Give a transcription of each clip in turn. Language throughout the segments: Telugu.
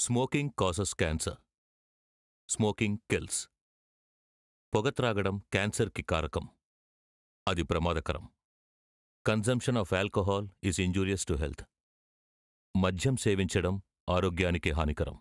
Smoking causes cancer smoking kills పొగ త్రాగడం క్యాన్సర్కి కారకం అది ప్రమాదకరం consumption of alcohol is injurious to health మద్యం సేవించడం ఆరోగ్యానికి హానికరం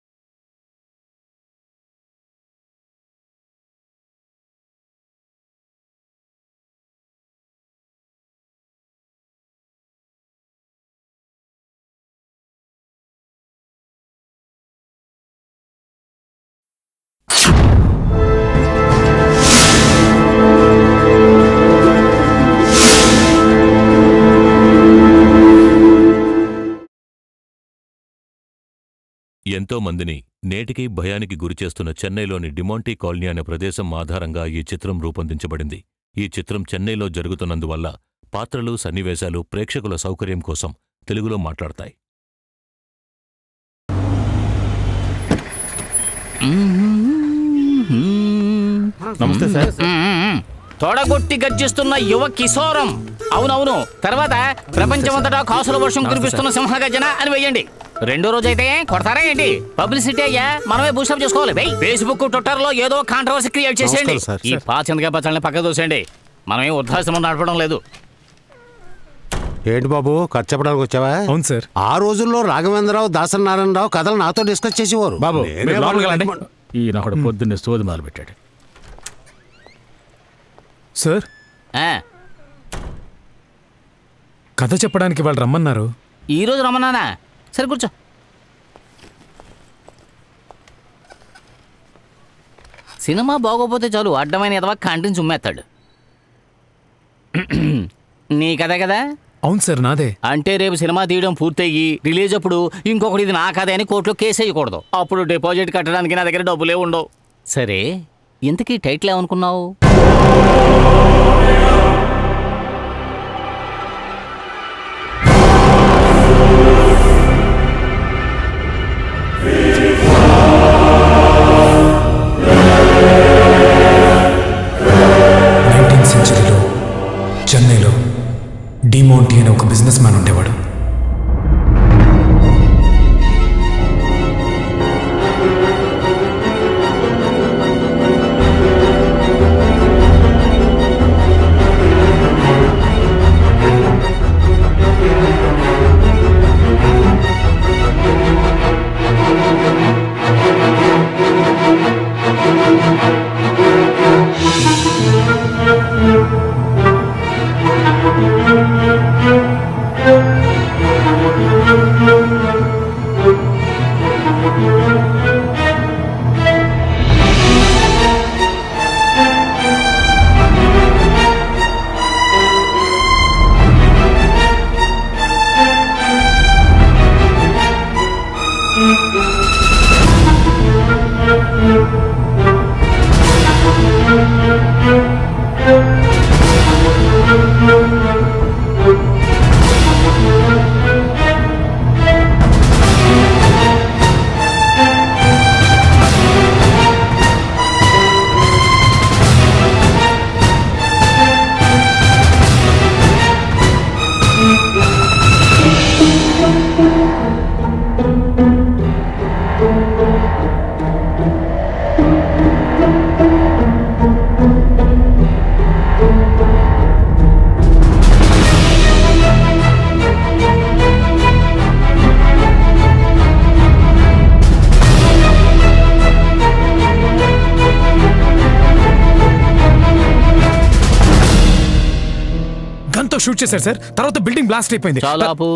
ఎంతో మందిని నేటికీ భయానికి గురిచేస్తున్న చెన్నైలోని డిమాంటీ కాలనీ అనే ప్రదేశం ఆధారంగా ఈ చిత్రం రూపొందించబడింది ఈ చిత్రం చెన్నైలో జరుగుతున్నందువల్ల పాత్రలు సన్నివేశాలు ప్రేక్షకుల సౌకర్యం కోసం తెలుగులో మాట్లాడతాయి నమస్తే సార్ తొడగొట్టి గర్జిస్తున్న యువ కిశోరం అవునవును తర్వాత ప్రపంచమంతటా కాసుల వర్షం కురిపిస్తున్న సింహగర్జన అని వెయ్యండి రెండో రోజు అయితే కొడతారా ఏంటి పబ్లిసిటీ అయ్యా మనమే బూస్టప్ చేసుకోవాలి వెయ్ ఫేస్బుక్ ట్విట్టర్ లో ఏదో కాంట్రవర్సీ క్రియేట్ చేసేయండి నమస్కారం, సార్. ఈ పాచందగా పచ్చళ్ళని పక్క దోసేయండి మనమేం వృద్ధాశ్రమం నడపడం లేదు ఏంటి బాబు కథ చెప్పడానికి వచ్చావా అవును సార్ ఆ రోజుల్లో రాఘవేంద్రరావు దాసరి నారాయణరావు కథలు నాతో డిస్కస్ చేసేవారు బాబు నేనే మీరు లోపలికి వాళ్ళకి వెళ్ళండి చెప్పమను. ఈయన ఒకడు పొద్దున్నే సోది మొదలు పెట్టాడు సార్ ఆ, కథ చెప్పడానికి వాళ్ళు రమ్మన్నారు ఈ రోజు రమ్మన్నానా సరే కూర్చో సినిమా బాగోపోతే చాలు అడ్డమైన ఎదవా కంటిని చుమ్మేస్తాడు నీ కథ కదా అవును సార్ నాదే అంటే రేపు సినిమా తీయడం పూర్తయ్యి రిలీజ్ అప్పుడు ఇంకొకటి ఇది నా కథ అని కోర్టులో కేసు వేయకూడదు అప్పుడు డిపాజిట్ కట్టడానికి నా దగ్గర డబ్బులే ఉండవు సరే ఇంతకీ టైటిల్ ఏమనుకున్నావు నైన్టీన్ సెంచరీలో చెన్నైలో డిమోంటీ అనే ఒక బిజినెస్ మ్యాన్ ఉండేవాడు గన్తో షూట్ చేశారు సార్ తర్వాత బిల్డింగ్ బ్లాస్ట్ అయిపోయింది చాలాపు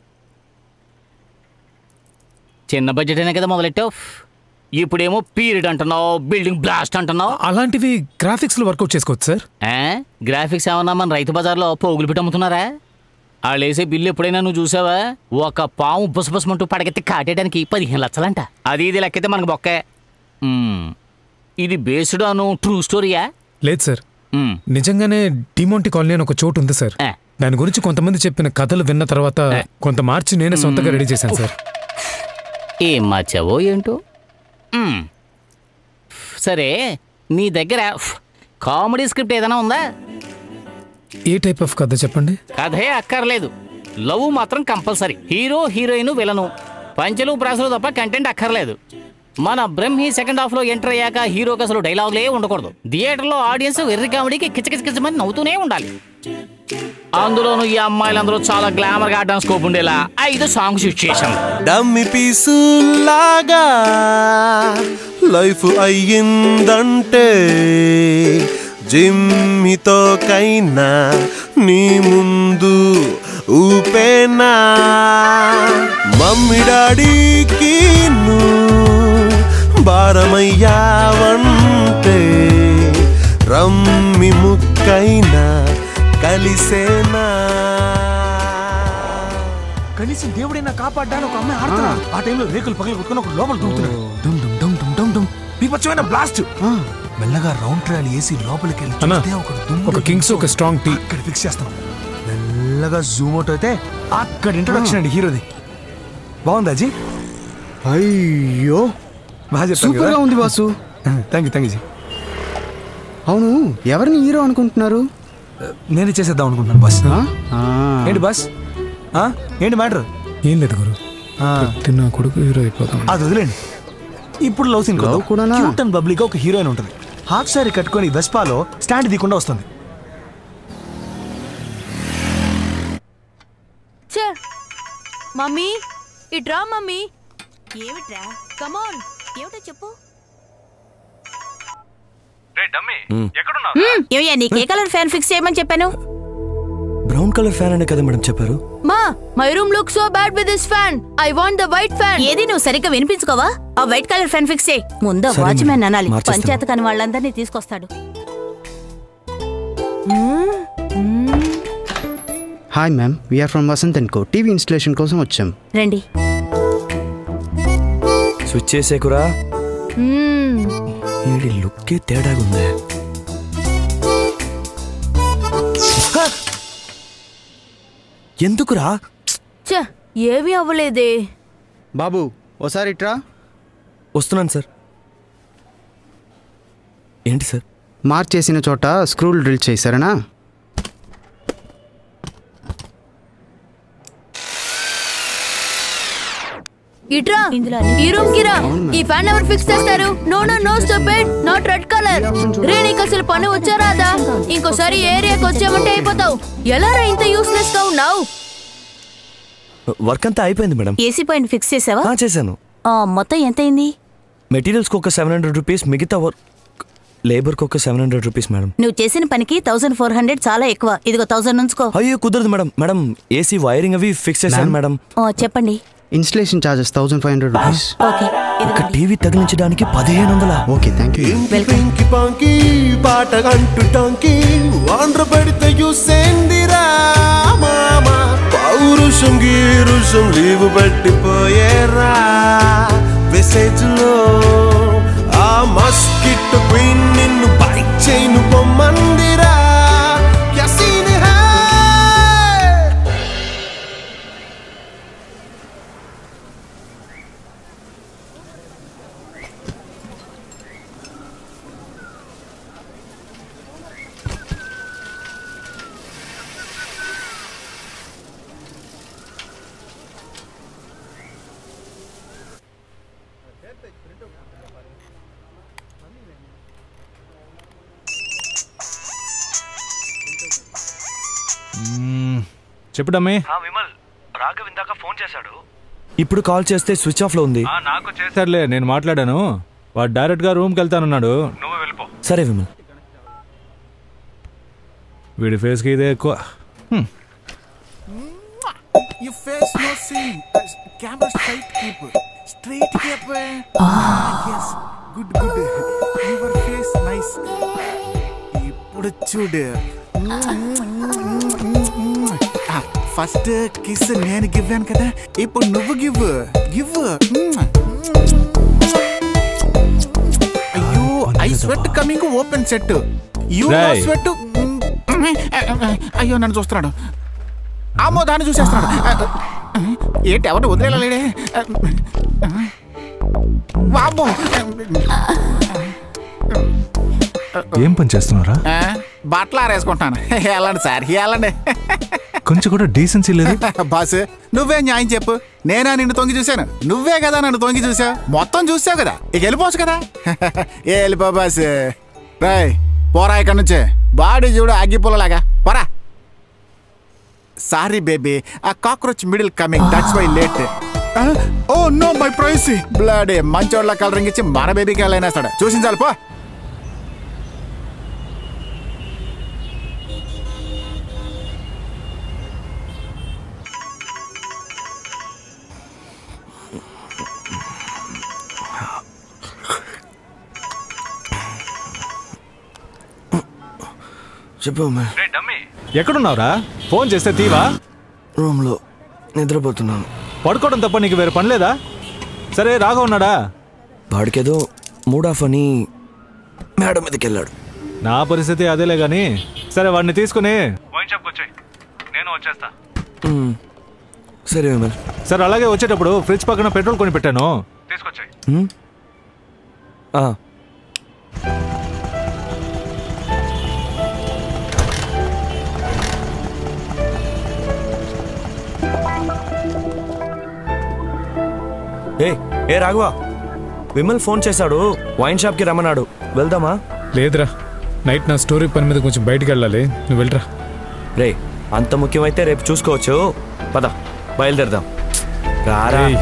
చిన్న బడ్జెట్ అయినా కదా మొదలెట్టావు ఇప్పుడేమో పీరియడ్ అంటున్నావు బిల్డింగ్ బ్లాస్ట్ అంటున్నావు అలాంటివి గ్రాఫిక్స్ లో వర్కౌట్ చేసుకోవచ్చు సార్ ఆ? గ్రాఫిక్స్ ఏమన్నా మన రైతు బజార్లో పోగులు పెట్టి అమ్ముతున్నారా వాళ్ళు వేసే బిల్లు ఎప్పుడైనా నువ్వు చూసావా ఒక పాము బుసబుసమంటూ పడగెత్తి కాటేయడానికి పదిహేను లక్షలంట అది ఇది లెక్కైతే మనకు బొక్కే మ్మ్. ఇది బేస్డ్ అను ట్రూ స్టోరీయా లేదు సార్ మ్మ్. నిజంగానే డిమోంటి కాలనీ అని ఒక చోటు ఉంది సార్ ఆ. దాని గురించి కొంతమంది చెప్పిన కథలు విన్న తర్వాత కొంత మార్చి నేనే సొంతంగా రెడీ చేశాను సార్ ఏం మార్చావో ఏంటో మ్మ్. సరే నీ దగ్గర కామెడీ స్క్రిప్ట్ ఏదైనా ఉందా ఏ టైప్ ఆఫ్ కథ చెప్పండి కథే అక్కర్లేదు లవ్ మాత్రం కంపల్సరీ హీరో హీరోయిన్ విలను పంచెలు ప్రాసలు తప్ప కంటెంట్ అక్కర్లేదు మన బ్రహ్మి సెకండ్ హాఫ్ లో ఎంటర్ అయ్యాక హీరోకి అసలు డైలాగులే ఉండకూడదు థియేటర్ లో ఆడియన్స్ వెర్రి కామెడీకి కిచకిచకిచమని నవ్వుతూనే ఉండాలి అందులోనూ ఈ అమ్మాయిలందరూ చాలా గ్లామర్ గా ఆడడానికి స్కోప్ ఉండేలా ఐదు సాంగ్ సిచ్యుయేషన్ డమ్మి పీసులాగా లైఫ్ అయ్యిందంటే జిమ్మితో కైనా నీ ముందు ఊపేనా మమ్మీ డాడీకి భారమయ్యావంటే రమ్మి ముక్కైనా కలిసేనా కనీసం దేవుడైనా కాపాడ్డాను ఒక అమ్మాయి ఆడుతున్నాడు ఆ టైంలో రేకులు పగలు కొట్టుకుని ఒక లోపల దూకుతున్నాడు డుమ్ డుమ్ డుమ్ డుమ్ డుమ్ డుమ్ బీభత్సమైన బ్లాస్ట్ మెల్లగా రౌండ్ ట్రయల్ వేసి లోపలికి వెళ్ళి అన్నా, చూస్తే ఒక దుమ్ము ఒక కింగ్స్ ఒక స్ట్రాంగ్ టీ అక్కడ ఫిక్స్ చేస్తాం మెల్లగా జూమ్ అవుట్ అయితే అక్కడ ఇంట్రొడక్షన్ అండి హీరోది బాగుంది అజీ అయ్యో బాగా చెప్పాను సూపర్ గా ఉంది boss thank you thank you ji అవును ఎవరిని హీరో అనుకుంటున్నారు నేనే చేసేద్దాం అనుకుంటున్నాను బస్ ఆ? ఆ. ఏంటి బస్ ఆ? ఏంటి మ్యాటర్ ఏం లేదు గురు తిన్న కొడుకు హీరో అయిపోతాం అది వదిలేండి ఇప్పుడు లవ్ సీన్ Love కూడానా? క్యూట్ అండ్ బబ్లీగా ఒక హీరోయిన్ ఉంటుంది హాఫ్ సారీ కట్టుకొని వెస్పాలో స్టాండ్ తీయకుండా వస్తుంది ఛే! మమ్మీ ఇట్రా మమ్మీ ఏమిట్రా కమాన్ ఏమిటో చెప్పు ఏమయ్యా నీకు ఏ కలర్ ఫ్యాన్ ఫిక్స్ చేయమని చెప్పాను బ్రౌన్ కలర్ ఫ్యాన్ అనే కదా మేడం చెప్పారు మా my room look so bad with this fan I want the white fan ఏది నువ్వు సరిగ్గా వినిపించుకోవా ఆ వైట్ కలర్ ఫ్యాన్ ఫిక్స్ చేయి ముందు సరే వాచ్మెన్ మేడం, అనాలి మార్చేస్తాను. పంచాయత్ కాని వాళ్ళందరినీ తీసుకొస్తాడు hi ma'am we are from Vasant and co TV installation కోసం వచ్చాం రండి స్విచ్ చేసేకురా మ్మ్. వీడి లుక్కే తేడాగా ఉందే ఎందుకురా ఛే ఏమీ అవ్వలేదే బాబు ఓసారి ఇట్రా వస్తున్నాను సార్ ఏంటి సార్ మార్చేసిన చోట స్క్రూలు డ్రిల్ చేశారనా ఇట్రా ఈ రూమ్ కి రా ఈ ఫ్యాన్ ఎవరు ఫిక్స్ చేస్తారు no no no stupid not red colour రే నీకు అసలు పని వచ్చా రాదా ఇంకోసారి ఈ ఏరియాకి వచ్చామంటే అయిపోతావు ఎలా రా ఇంత యూస్లెస్ గా ఉన్నావు వర్క్ అంతా అయిపోయింది మేడం ఏసీ పాయింట్ ఫిక్స్ చేసావా ఆ, చేశాను ఆ, మొత్తం ఎంత అయింది మెటీరియల్స్కి ఒక సెవెన్ హండ్రెడ్ రూపీస్ మిగతా వర్క్ లేబర్కి ఒక సెవెన్ హండ్రెడ్ రూపీస్ మేడం నువ్వు చేసిన పనికి థౌసండ్ ఫోర్ హండ్రెడ్ చాలా ఎక్కువ ఇదిగో థౌసండ్ ఉంచుకో అయ్యో కుదరదు మేడం మేడం ఏసీ వైరింగ్ అవి ఫిక్స్ చేశాను మేడం ఆ, చెప్పండి installation charges thousand five hundred rupees okay ఒక ఇదిగోండి. టీవీ తగిలించడానికి పదిహేను వందల ఓకే థ్యాంక్ యూ పింకి పాంకి పాట అంటు టాంకి ఆంధ్ర పెడితే యూసేందిరా మామ పౌరుషం గీరుషం లీవు పెట్టిపోయేరా మెసేజ్ లో ఆ మస్కిట్ క్వీన్ నిన్ను బైక్ చేయను పొమ్మందిరా యసీన్ హై చెప్పుడమ్మే విమల్ రాఘవ్ ఇందాక ఫోన్ చేశాడు ఇప్పుడు కాల్ చేస్తే స్విచ్ ఆఫ్ లో ఉంది నాకు చేశారులే నేను మాట్లాడాను వాడు డైరెక్ట్ గా రూమ్కి వెళ్తానన్నాడు నువ్వు వెళ్ళిపో సరే విమల్ వీడి ఫేస్ కి ఇదే ఎక్కువ హ్మ్. You face no scene. Uh, camera straight keep. Straight keep. yes. Good, good. Your face nice. ఇప్పుడు చూడు ఫస్ట్ కిస్ నేను గివ్వాను కదా ఇప్పుడు నువ్వు గివ్ గివ్ అయ్యో I sweat coming open set you Right. Sweat అయ్యో నన్ను చూస్తున్నాడు అమ్మో దాన్ని చూసేస్తున్నాడు ఏంటి ఎవరిని వదిలేలేడే వామ్మో ఏం పని చేస్తున్నారా బట్టలు ఆరేసుకుంటాను వెళ్ళండి సార్ వెళ్ళండి కొంచెం కూడా డీసెన్సీ లేదు బాస్ నువ్వే న్యాయం చెప్పు నేనా నిన్ను తొంగి చూశాను నువ్వే కదా నన్ను తొంగి చూసావు మొత్తం చూసావు కదా ఇక వెళ్ళిపోవచ్చు కదా ఏ వెళ్ళిపో బాస్ రాయ్ పోరా ఇక్కడ నుంచి బాడీ చూడు అగ్గిపుల్లలాగా పోరా సారీ బేబీ ఆ cockroach middle coming that's why late oh no my pricey blood మంచోళ్ళ కలరింగ్ ఇచ్చి మన బేబీకి వెళ్ళైనాస్తాడు చూసించాలి పో చెప్పు ఉమేష్ రే డమ్మీ ఎక్కడున్నావురా ఫోన్ చేస్తే తీవా రూమ్లో నిద్రపోతున్నాను పడుకోవడం తప్ప నీకు వేరే పని లేదా సరే రాగా ఉన్నాడా వాడికేదో మూడ్ ఆఫ్ అని మేడం మీదకి వెళ్ళాడు నా పరిస్థితి అదేలే గాని సరే వాడిని తీసుకుని వైన్ షాప్కి వచ్చాయి నేను వచ్చేస్తా మ్మ్. సరే ఉమేష్ సరే అలాగే వచ్చేటప్పుడు ఫ్రిడ్జ్ పక్కన పెట్రోల్ కొని పెట్టాను తీసుకొచ్చాయి మ్మ్? ఆ, ఏ ఏ రాఘవా విమల్ ఫోన్ చేశాడు వైన్ షాప్కి రమ్మన్నాడు వెళ్దామా లేదురా నైట్ నా స్టోరీ పని మీద కొంచెం బయటికి వెళ్ళాలి నువ్వు వెళ్ళరా రే అంత ముఖ్యమైతే రేపు చూసుకోవచ్చు పద బయలుదేరదాం రారా ఏయ్,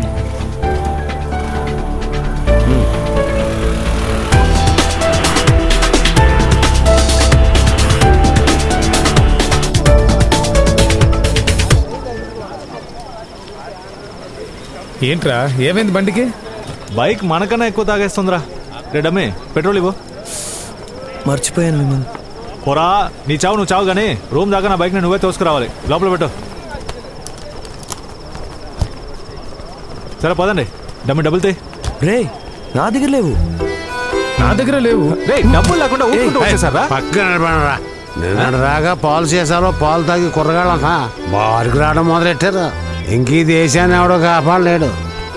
ఏంట్రా ఏమైంది బండికి బైక్ మనకన్నా ఎక్కువ తాగేస్తుందిరా రే డమ్మి పెట్రోల్ ఇవ్వు మర్చిపోయాను విమల్ పోరా నీ చావు నువ్వు చావు కానీ రూమ్ దాకా నా బైక్ని నువ్వే తోసుకురావాలి లోపల పెట్టు సరే పదండి డమ్మి డబ్బులు తీ రే నా దగ్గర లేవు నా దగ్గర లేవు రే డబ్బులు లేకుండా ఊరుకుంటూ వచ్చేసారా పక్కన నిలబడరా నిన్నటి దాకా పాలు చేసాలో పాలు తాగి కుర్రగాళ్ళంతా బారికి రావడం మొదలెట్టారు ఇంక ఈ దేశాన్ని ఎవడో కాపాడలేడు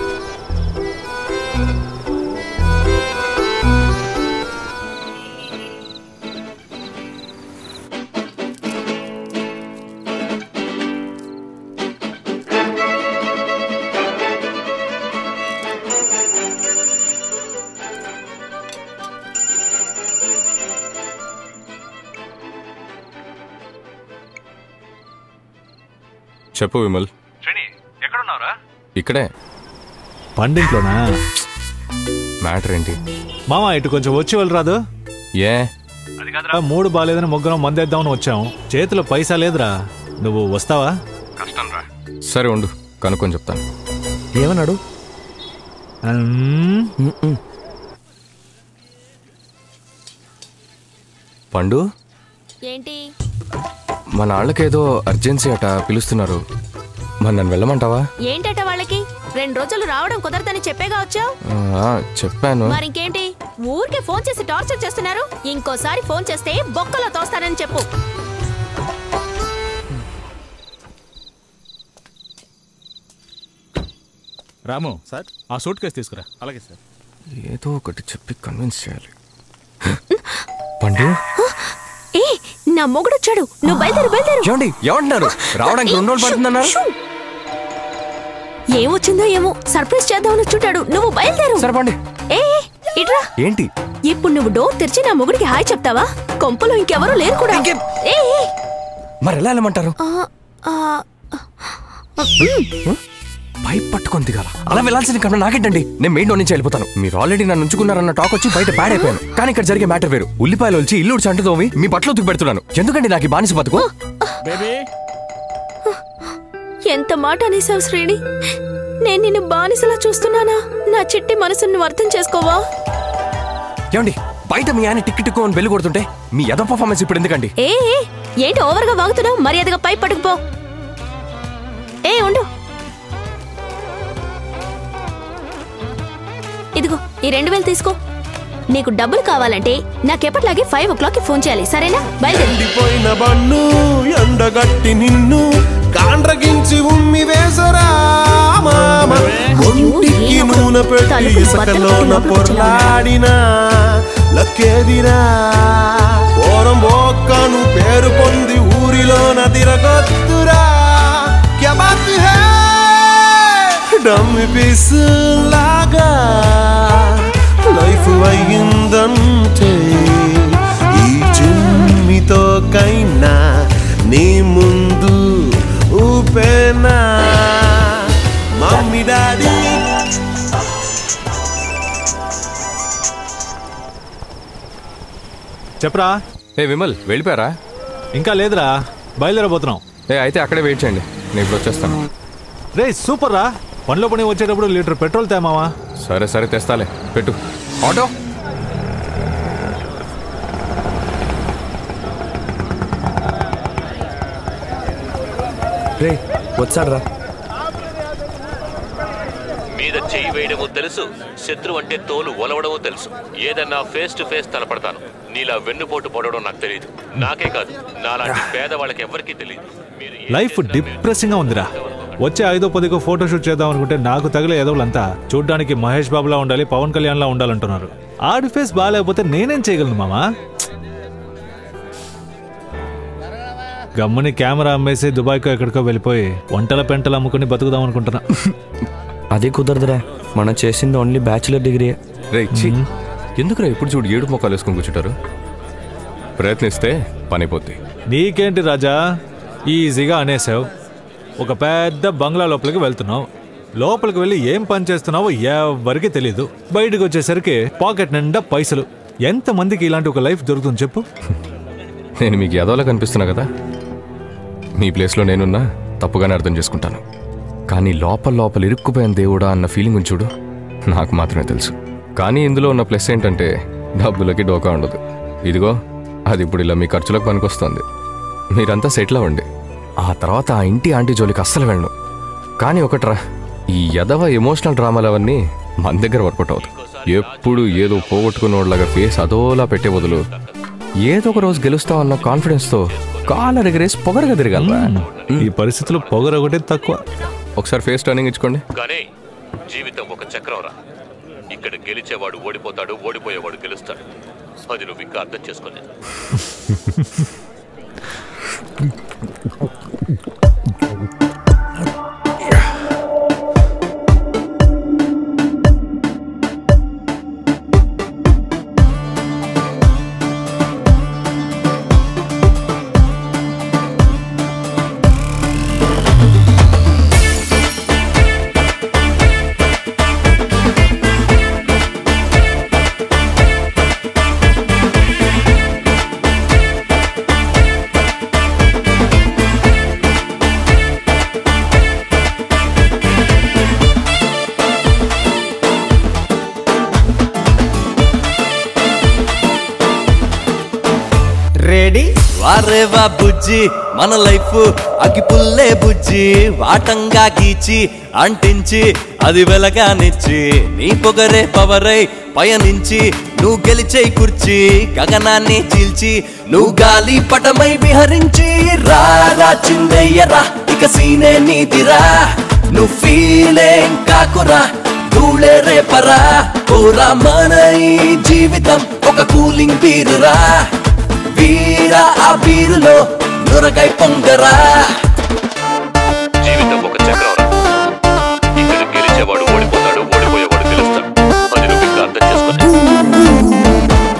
చెప్పు విమల్ శ్రేణి ఎక్కడున్నావురా ఇక్కడే పండింట్లోనా మ్యాటర్ ఏంటి మామ ఇటు కొంచెం వచ్చి వెళ్ళరాదు ఏ అది కాదురా ఆ, మూడు బాగాలేదని ముగ్గురం మందేద్దామని వచ్చాం చేతిలో పైసా లేదురా నువ్వు వస్తావా కష్టం రా సరే ఉండు కనుక్కొని చెప్తాను ఏమన్నాడు మ్మ్. మ్మ్, మ్మ్. పండు ఏంటి మా నాన్నకేదో అర్జెన్సీ అట పిలుస్తున్నారు మరి నన్ను వెళ్ళమంటావా ఏంటట వాళ్ళకి రెండు రోజులు రావడం కుదరదని చెప్పేగా వచ్చావు ఆ, చెప్పాను మరి ఇంకేంటి ఊరికే ఫోన్ చేసి టార్చర్ చేస్తున్నారు ఇంకోసారి ఫోన్ చేస్తే బొక్కలో తోస్తానని చెప్పు రాము సార్ ఆ సూట్ కేసు తీసుకురా అలాగే సార్ ఏదో ఒకటి చెప్పి కన్విన్స్ చేయాలి పండు ఏ నా మొగుడు వచ్చాడు నువ్వు బయలుదేరు బయలుదేరు ఏమండి ఏమంటున్నారు రావడానికి రెండు రోజులు పడుతుందన్నారు షూ. ఏమొచ్చిందో ఏమో సర్ప్రైజ్ చేద్దామని చుట్టాడు నువ్వు బయలుదేరు సరే పండి ఏ ఏ, ఇట్రా ఏంటి ఇప్పుడు నువ్వు డోర్ తెరిచి నా మొగుడికి హాయ్ చెప్తావా కొంపలో ఇంకెవరూ లేరు కూడా ఏ ఏ, మరి ఎలా వెళ్ళమంటారు ఆ, ఆ, పైప్ పట్టుకొని దిగాల అలా వెళ్ళాల్సిన కన్నా నాకేంటండి నేను మెయిన్ డోర్ నుంచి వెళ్ళిపోతాను మీరు ఆల్రెడీ నన్ను ఉంచుకున్నారన్న టాక్ వచ్చి బయట బ్యాడ్ అయిపోయాను కానీ ఇక్కడ జరిగే మ్యాటర్ వేరు ఉల్లిపాయలు వచ్చి ఇల్లు ఉడిచి అంటు తోమి మీ బట్టలు ఉతికి పెడుతున్నాను ఎందుకండి నాకు ఈ బానిస బతుకు ఎంత మాట అనేసావు శ్రేణి నేను నిన్ను బానిసలా చూస్తున్నానా నా చిట్టి మనసును నువ్వు అర్థం చేసుకోవా ఏమండి బయట మీ ఆయన టిక్ టిక్కు అని బెల్లు కొడుతుంటే మీ ఎదో పర్ఫార్మెన్స్ ఇప్పుడు ఎందుకండి ఏ ఏ, ఏంటి ఓవర్గా వాగుతున్నావు మర్యాదగా పై పట్టుకుపో ఏ ఉండు ఇదిగో ఈ రెండు వేలు తీసుకో నీకు డబ్బులు కావాలంటే నాకెప్పట్లాగే ఫైవ్ ఓ క్లాక్ ఫోన్ చేయాలి సరేనా బయలుదేరి ఎండిపోయిన బన్ను ఎండగట్టి నిన్ను కాండ్రగించి ఉమ్మి వేసరా మామ ఒంటికి నూనె పెట్టి తలుపులు ఇసుకలోన బద్దలు కొట్టి పొరలాడినా లక్కేదిరా ఓరం బొక్కను పేరు పొంది ఊరిలోన తిరగొద్దు డమ్మి పీస్ లాగా లైఫ్ అయ్యిందంటే ఈ చిమ్మితో కైనా నీ ముందు ఊపేనా మమ్మీ డాడీ చెప్పరా ఏ విమల్ వెళ్ళిపోయారా ఇంకా లేదురా బయలుదేరబోతున్నాం ఏ అయితే అక్కడే వెయిట్ చేయండి నేను ఇప్పుడు వచ్చేస్తాను రే సూపర్ రా పనిలో పని వచ్చేటప్పుడు లీటర్ పెట్రోల్ తేమావా సరే సరే తెస్తాలే పెట్టు ఆటో రే వచ్చాడ్రా మీద చెయ్యి వేయడము తెలుసు శత్రు అంటే తోలు ఒలవడము తెలుసు ఏదన్నా ఫేస్ టు ఫేస్ తలపడతాను నీలా వెన్నుపోటు పడడం నాకు తెలియదు నాకే కాదు నాలాంటి పేదవాళ్ళకి ఎవరికీ తెలియదు లైఫ్ డిప్రెసింగ్ గా ఉందిరా వచ్చే ఐదో పదికో ఫోటో షూట్ చేద్దాం అనుకుంటే నాకు తగిలే ఎదవులంతా చూడ్డానికి మహేష్ బాబులా ఉండాలి పవన్ కళ్యాణ్ లా ఉండాలంటున్నారు ఆడి ఫేస్ బాగాలేకపోతే నేనేం చేయగలను మామా గమ్ముని కెమెరా అమ్మేసి దుబాయ్కో ఎక్కడికో వెళ్ళిపోయి వంటల పెంటలు అమ్ముకుని బతుకుదాం అనుకుంటున్నా అది కుదరదురా మనం చేసింది ఓన్లీ బ్యాచులర్ డిగ్రీ రే ఛీ, ఎందుకురా ఇప్పుడు చూడు ఏడు మొక్కలు వేసుకొని కూర్చుంటారు ప్రయత్నిస్తే పని అయిపోద్ది నీకేంటి రాజా ఈజీగా అనేసావు ఒక పెద్ద బంగ్లా లోపలికి వెళ్తున్నావు లోపలికి వెళ్ళి ఏం పని చేస్తున్నావో ఎవరికి తెలియదు బయటకు వచ్చేసరికి పాకెట్ నిండా పైసలు ఎంతమందికి ఇలాంటి ఒక లైఫ్ దొరుకుతుంది చెప్పు నేను మీకు ఎదవలా కనిపిస్తున్నా కదా మీ ప్లేస్లో నేనున్నా తప్పుగానే అర్థం చేసుకుంటాను కానీ లోపల లోపల ఇరుక్కుపోయిన దేవుడా అన్న ఫీలింగ్ చూడు నాకు మాత్రమే తెలుసు కానీ ఇందులో ఉన్న ప్లస్ ఏంటంటే డబ్బులకి డోకా ఉండదు ఇదిగో అది ఇప్పుడు ఇలా మీ ఖర్చులకు పనికొస్తుంది మీరంతా సెటిల్ అవ్వండి ఆ తర్వాత ఆ ఇంటి ఆంటీ జోలికి అస్సలు వెళ్ళను కానీ ఒకట్రా ఈ యదవ ఎమోషనల్ డ్రామాలు అవన్నీ మన దగ్గర వర్కౌట్ అవుతాయి ఎప్పుడు ఏదో పోగొట్టుకున్నోళ్ళగా ఫేస్ అదోలా పెట్టే బదులు ఏదో ఒక రోజు గెలుస్తామన్న కాన్ఫిడెన్స్తో కాలర్ ఎగరేసి పొగరగా తిరగలరా ఈ పరిస్థితిలో పొగరు ఒకటే తక్కువ ఒకసారి ఫేస్ టర్నింగ్ ఇచ్చుకోండి కానీ జీవితం ఒక చక్రం రా ఇక్కడ గెలిచేవాడు ఓడిపోతాడు ఓడిపోయేవాడు గెలుస్తాడు అది నువ్వు ఇంకా అర్థం చేసుకోలేదు రెడీ వారేవా బుజ్జి మన లైఫ్ అగి పుల్లే బుజ్జి వాటంగా గీచి అంటించి అది వెలగానిచ్చి నీ పొగరే పవరై పయనించి నువ్వు గెలిచే కుర్చీ గగనాన్ని చీల్చి నువ్వు గాలి పటమై విహరించి రారా చిందయ్యరా ఇక సీనే నీదిరా నువ్వు ఫీలేం కాకురా ధూళే రేపరా కోరా మన ఈ జీవితం ఒక కూలింగ్ బీరురా వీరా ఆ బీరులో నురగై పొంగరా జీవితం ఒక చక్రం రా ఇక్కడ గెలిచేవాడు ఓడిపోతాడు ఓడిపోయేవాడు గెలుస్తాడు అది నువ్వు ఇంకా అర్థం చేసుకోలేదు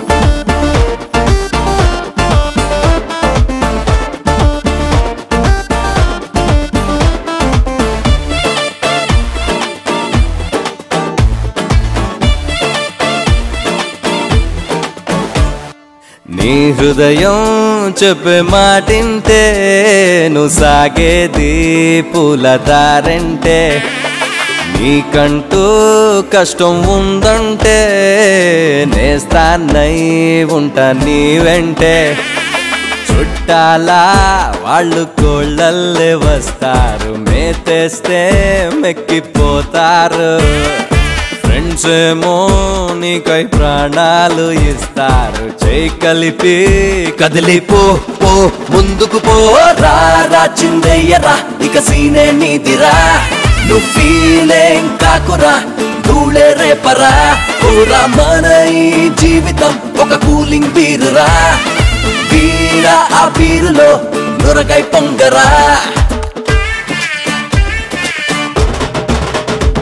నీ హృదయం చెప్పే మాటింటే నువ్వు సాగేది పూల దారంటే నీకంటూ కష్టం ఉందంటే నేస్తానై ఉంటా నీ వెంటే చుట్టాలా వాళ్ళు కోళ్ళల్లే వస్తారు మేతేస్తే మెక్కిపోతారు ఫ్రెండ్స్ ఏమో నీకై ప్రాణాలు ఇస్తారు చేయి కలిపి కదిలిపో పో ముందుకు పో రారా చిందయ్యరా ఇక సీనే నీదిరా నువ్వు ఫీలేం కాకురా ధూళే రేపరా పూరా మన ఈ జీవితం ఒక కూలింగ్ బీరురా వీరా ఆ బీరులో నురగై పొంగరా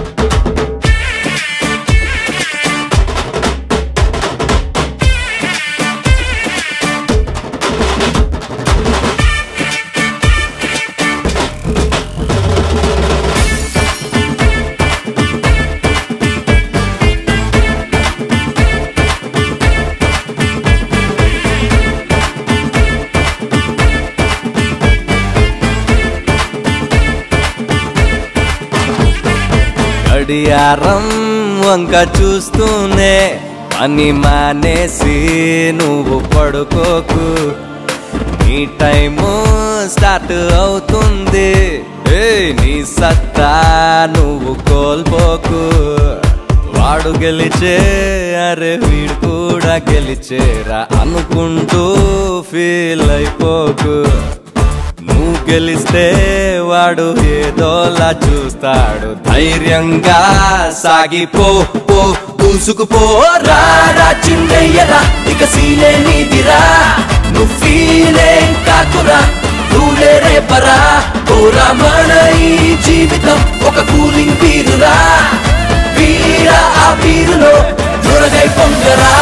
గడియారం వంక చూస్తూనే పని మానేసి నువ్వు పడుకోకు నీ టైము స్టార్ట్ అవుతుంది ఏ నీ సత్తా నువ్వు కోల్పోకు వాడు గెలిచే అరే వీడు కూడా గెలిచేరా అనుకుంటూ ఫీల్ అయిపోకు నువ్వు గెలిస్తే వాడు ఏదోలా చూస్తాడు ధైర్యంగా సాగిపో పో దూసుకుపో రారా చిందయ్యరా ఇక సీనే నీదిరా నువ్వు ఫీలే కాకురా నువ్వే రేపరా ఓరా మన ఈ జీవితం ఒక కూలింగ్ పీరురా వీర ఆ పీరులో దురగై పొంగరా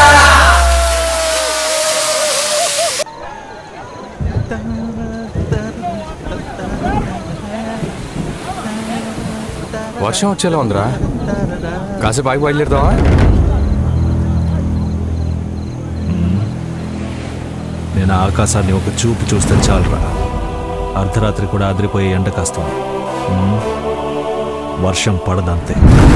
వర్షం వచ్చేలా ఉందిరా కాసేపు ఆగి బయలుదేరదామా నేను ఆకాశాన్ని ఒక చూపు చూస్తే చాలరా అర్ధరాత్రి కూడా అదిరిపోయే ఎండ కాస్తుంది ఉమ్, వర్షం పడదంతే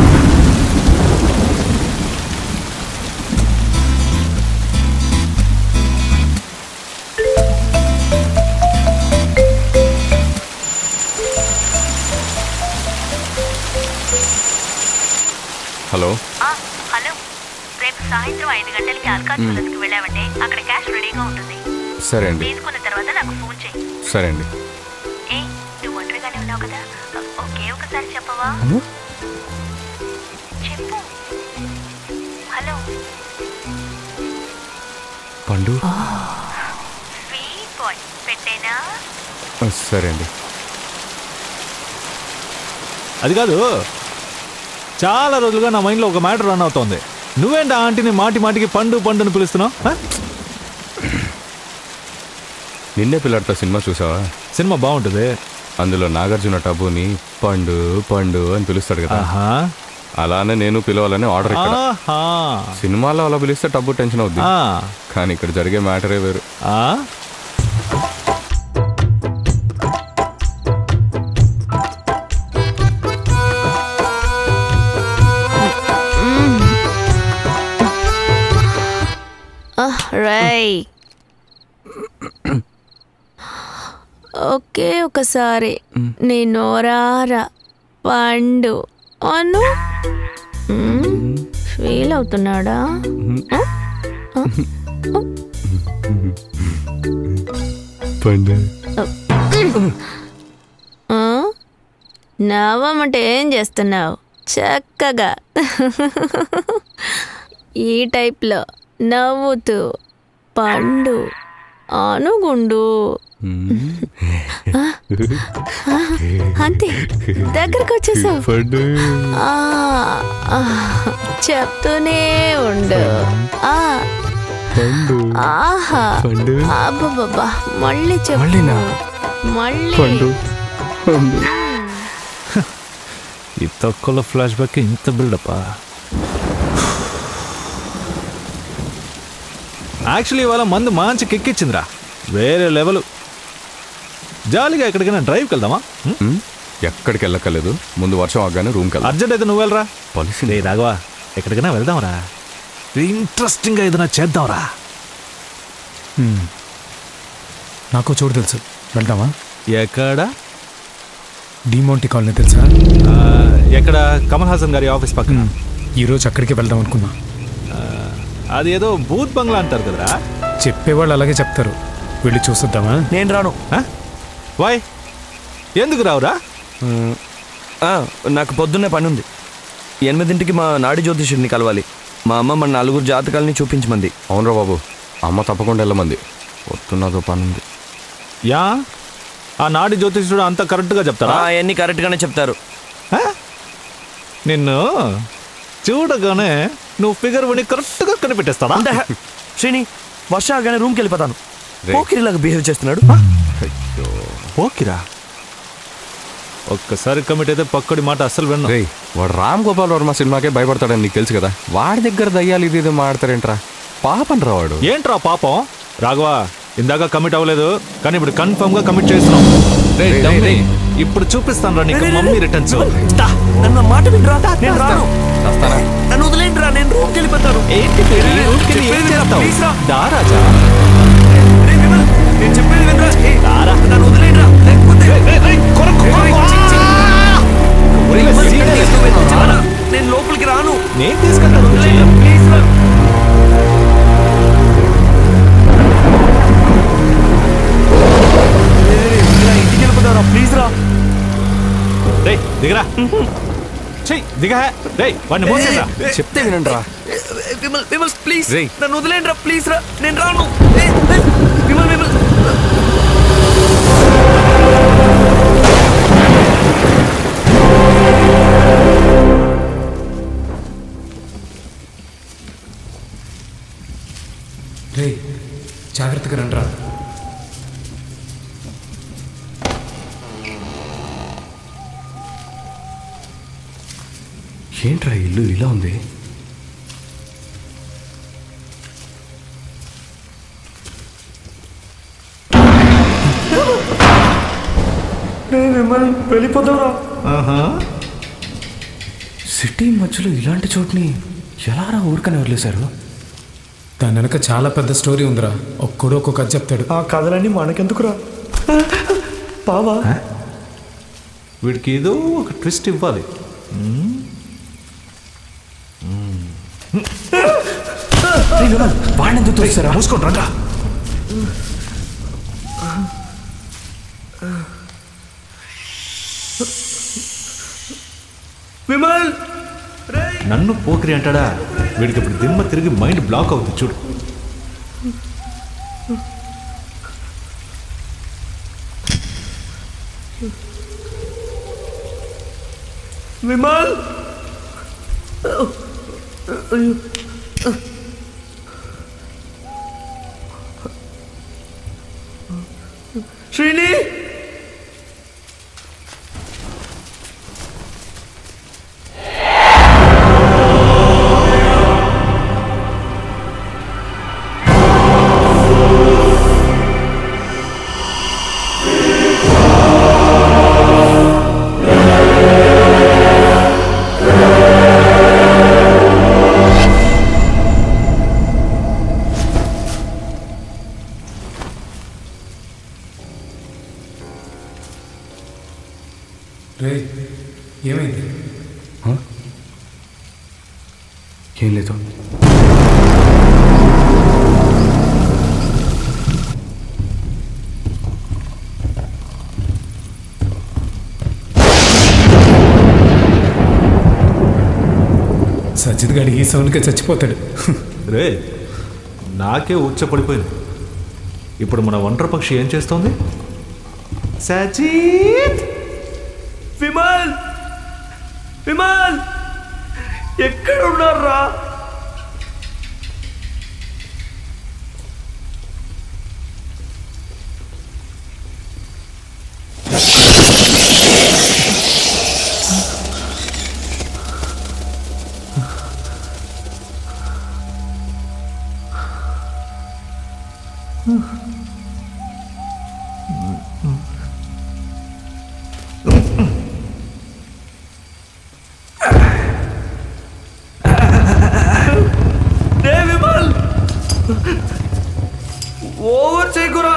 హలో హలో రేపు సాయంత్రం ఐదు గంటలకి అల్కాజ్ మ్మ్. కి వెళ్ళామంటే అక్కడ క్యాష్ రెడీగా ఉంటుంది సరే అండి తీసుకున్న తర్వాత నాకు ఫోన్ చేయి సరే అండి ఏ నువ్వు ఒంటరిగానే ఉన్నావు కదా ఒకే ఒకసారి చెప్పవా చెప్పు హలో పండు స్వీట్ బాయ్ పెట్టేనా సరే అండి అది కాదు చాలా రోజులుగా నా మైండ్లో ఒక మ్యాటర్ రన్ అవుతోంది నువ్వేంటి ఆ ఆంటీని మాటి మాటికి పండు పండుని పిలుస్తున్నావు ఆ? నిన్నే పిల్లడితో సినిమా చూసావా సినిమా బాగుంటుంది అందులో నాగార్జున టబుని పండు పండు అని పిలుస్తాడు కదా ఆహా. అలానే నేను పిలవాలని ఆర్డర్ ఇక్కడ ఆహా. సినిమాలో అలా పిలిస్తే టబ్బు టెన్షన్ అవుద్ది ఆ. కానీ ఇక్కడ జరిగే మ్యాటరే వేరు ఆ? రై ఒకే ఒకసారి నీ నోరారా పండు అను ఫీల్ అవుతున్నాడా పండు ఆ? నవ్వమంటే ఏం చేస్తున్నావు చక్కగా ఈ టైప్లో నవ్వుతూ పండు అనుగుండు ఆ, ఆ, అంతే దగ్గరకు వచ్చేసావు పండు ఆ, ఆ, చెప్తూనే ఉండు ఆ, పండు ఆహా పండు అబ్బబ్బబ్బా మళ్ళీ చెప్పు మళ్ళీనా? మళ్ళీ పండు పండు ఈ తక్కువ ఫ్లాష్ బ్యాక్ ఇంత బిల్డప్పా యాక్చువల్లీ ఇవాళ మందు మంచి కిక్కిచ్చిందిరా వేరే లెవెల్ జాలీగా ఎక్కడికైనా డ్రైవ్కి వెళ్దామా ఉమ్, ఎక్కడికి వెళ్ళక్కర్లేదు ముందు వర్షం ఆగానే రూమ్కి వెళ్దాం అర్జెంట్ అయితే నువ్వు వెళ్ళరా పాలసీ రే రాఘవా ఎక్కడికైనా వెళ్దాంరా ఇంట్రెస్టింగ్గా ఏదైనా చేద్దాంరా హ్మ్. నాకు చోటు తెలుసు వెళ్దామా ఎక్కడ డిమోంటి కాలనీ తెలుసా ఆ, ఎక్కడ కమల్ హాసన్ గారి ఆఫీస్ పక్కన ఈరోజు అక్కడికి వెళ్దాం అనుకున్నా అది ఏదో బూత్ బంగ్లా అంటారు కదరా చెప్పేవాళ్ళు అలాగే చెప్తారు వెళ్ళి చూసొద్దామా నేను రాను వాయ్ ఎందుకు రావురా ఆ, నాకు పొద్దున్నే పని ఉంది ఎనిమిదింటికి మా నాడి జ్యోతిషుడిని కలవాలి మా అమ్మ మన నలుగురు జాతకాలని చూపించమంది అవునరా బాబు అమ్మ తప్పకుండా వెళ్ళమంది వస్తున్నదో పని ఉంది యా ఆ నాటి జ్యోతిష్యుడు అంత కరెక్ట్గా చెప్తారా అవన్నీ కరెక్ట్గానే చెప్తారు నిన్ను చూడగానే నువ్వు ఫిగర్ పని కరెక్ట్గా కనిపెట్టేస్తాడా అంటే శ్రీని వర్ష ఆగానే రూమ్కి వెళ్ళిపోతాను రే. పోకిరిలాగా బిహేవ్ చేస్తున్నాడు ఓకేరా ఒక్కసారి కమిట్ అయితే పక్కడి మాట అస్సలు విన్నా రేయ్ వాడు రామ్ గోపాల్ వర్మ సినిమాకే భయపడతాడని నీకు తెలుసు కదా వాడి దగ్గర దయ్యాలు ఇది ఇది మాడతారేంట్రా పాపం రా వాడు ఏంట్రా పాపం రాఘవా ఇందాక కమిట్ అవ్వలేదు కానీ ఇప్పుడు కన్ఫర్మ్ గా కమిట్ చేస్తున్నాం రేయ్, రేయ్, రేయ్. ఇప్పుడు చూపిస్తాను రా నీకు మమ్మీ రిటర్న్స్ నన్ను మాట వినరా నేను రాను నన్ను వదిలేండి రా నేను రూమ్కి వెళ్ళిపోతాను ఏంటి బేబీ? రూమ్కి వెళ్ళి ఏం చేస్తావు? దా రాజా నేను చెప్పేది వినరా ఏయ్, నన్ను వదిలేండి రా లేకపోతే ఏయ్, చి, చి. ఒరేయ్, ఇక్కడ తీసుకుపోయి వచ్చావా? నేను లోపలికి రాను నేను తీసుకెళ్తాను ప్లీజ్ రా ఇంటికి వెళ్ళిపోతారా ప్లీజ్ రా రే దిగరా చెయ్యి దిగా రే వాడిని మోసేరా చెప్తే వినండి రా విమల్ విమల్ ప్లీజ్ రేయ్. నన్ను వదిలేండి రా ప్లీజ్ రా నేను రాను ఏయ్, ఏయ్, విమల్ విమల్ రే జాగ్రత్తగా రండిరా ఏంట్రా ఇల్లు ఇలా ఉంది విమల్ వెళ్ళిపోతావురా సిటీ మధ్యలో ఇలాంటి చోటుని ఎలా రా ఊరికనే వదిలేశారు దాని వెనక చాలా పెద్ద స్టోరీ ఉందిరా ఒక్కడు ఒక్కొక్క కథ చెప్తాడు ఆ కథలన్నీ మనకెందుకురా బావా వీడికి ఏదో ఒక ట్విస్ట్ ఇవ్వాలి వాడిని ఎందుకు తోస్తారా మూసుకోండి రంగా విమల్ నన్ను పోకిరి అంటాడా వీడికి ఇప్పుడు దిమ్మ తిరిగి మైండ్ బ్లాక్ అవుతుంది చూడు విమల్ శ్రీని రే ఏమైంది ఏం లేదు సజ్జిత్ గడి ఈ సౌండ్కే చచ్చిపోతాడు రే నాకే ఉచ్చపడిపోయింది ఇప్పుడు మన ఒంటరి పక్షి ఏం చేస్తోంది సజీత్ విమల్ విమల్ ఎక్కడ ఉన్నారా రే విమల్ ఓవర్ చేయకురా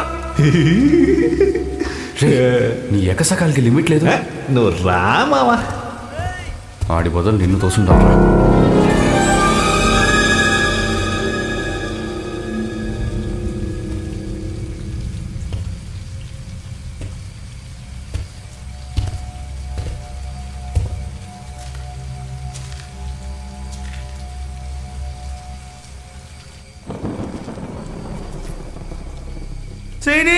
నీ ఎకసకాలకి లిమిట్ లేదు నువ్వు రామావా ఆడి బదులు నిన్ను తోసుంటారా శ్రీని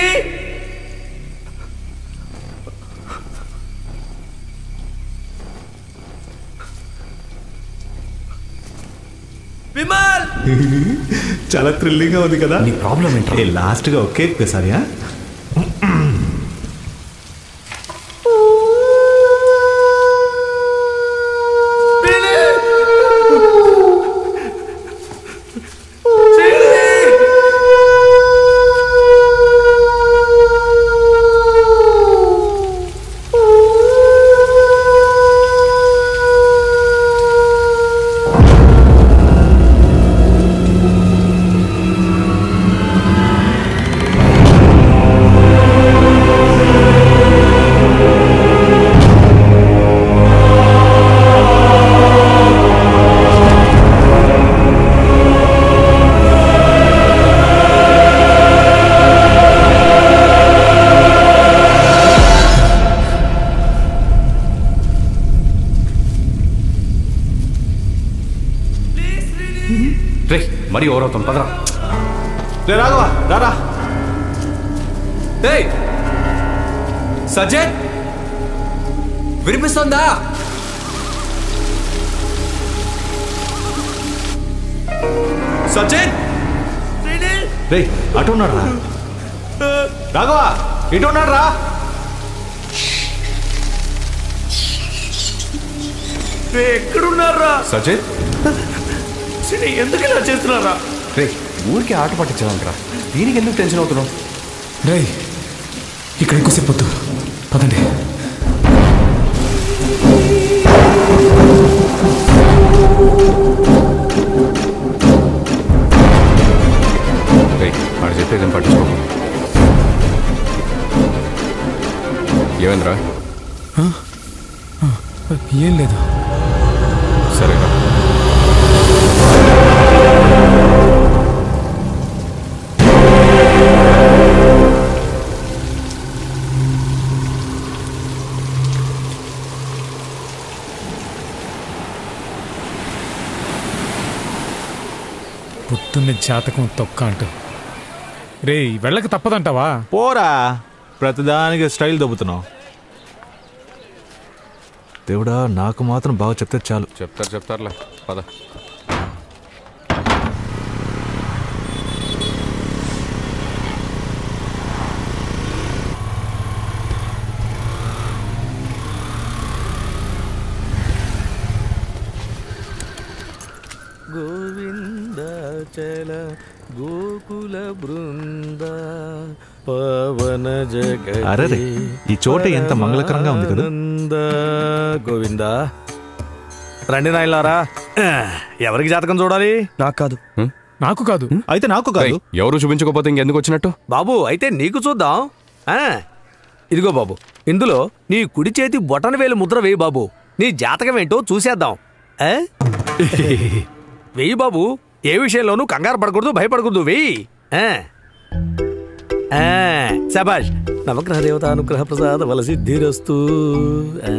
విమల్ చాలా థ్రిల్లింగ్ గా ఉంది కదా నీ ప్రాబ్లం ఏంటి ఏ లాస్ట్ గా ఒకే ఒక్కసారియా శ్రీని మరీ ఓరవుతాం పదరా రే రాఘవ రారా ఏయ్ సజ్జన్ వినిపిస్తుందా సచిన్ రే అటు ఉన్నాడు రా రాఘవ ఇటు ఉన్నాడు రా ఎక్కడున్నారా సచిన్ సినీ ఎందుకు ఇలా చేస్తున్నారా రే ఊరికి ఆట పట్టించాలంటరా దీనికి ఎందుకు టెన్షన్ అవుతున్నావు రే ఇక్కడ ఎక్కువసేపు వద్దు పదండి రే ఆడు చెప్పేది ఏం పట్టించుకో ఏమైందిరా ఏం లేదు సరేరా పొద్దున్నే జాతకం తొక్క అంటూ రే వెళ్ళక తప్పదంటావా పోరా ప్రతిదానికి స్టైల్ దొబ్బుతున్నావు దేవుడా నాకు మాత్రం బాగా చెప్తే చాలు చెప్తారు చెప్తారులే పద గోవిందాచల గోకుల బృంద పవన జగ అరెరే, ఈ చోట ఎంత మంగళకరంగా ఉంది కదా? గోవింద రండి నాయలారా ఎవరికి జాతకం చూడాలి నాకు కాదు నాకు కాదు అయితే నాకు కాదు ఎవరు చూపించకపోతే ఇంకెందుకు వచ్చినట్టు బాబు అయితే నీకు చూద్దాం ఆ, ఇదిగో బాబు ఇందులో నీ కుడి చేతి బొటన వేలు ముద్ర వేయి బాబు నీ జాతకం ఏంటో చూసేద్దాం ఆ? వెయ్యి బాబు ఏ విషయంలోనూ కంగారు పడకూడదు భయపడకూడదు వెయ్యి ఆ. ఆ, శబాష్ నవగ్రహ దేవత అనుగ్రహ ప్రసాద వల సిద్ధిరస్తు ఆ,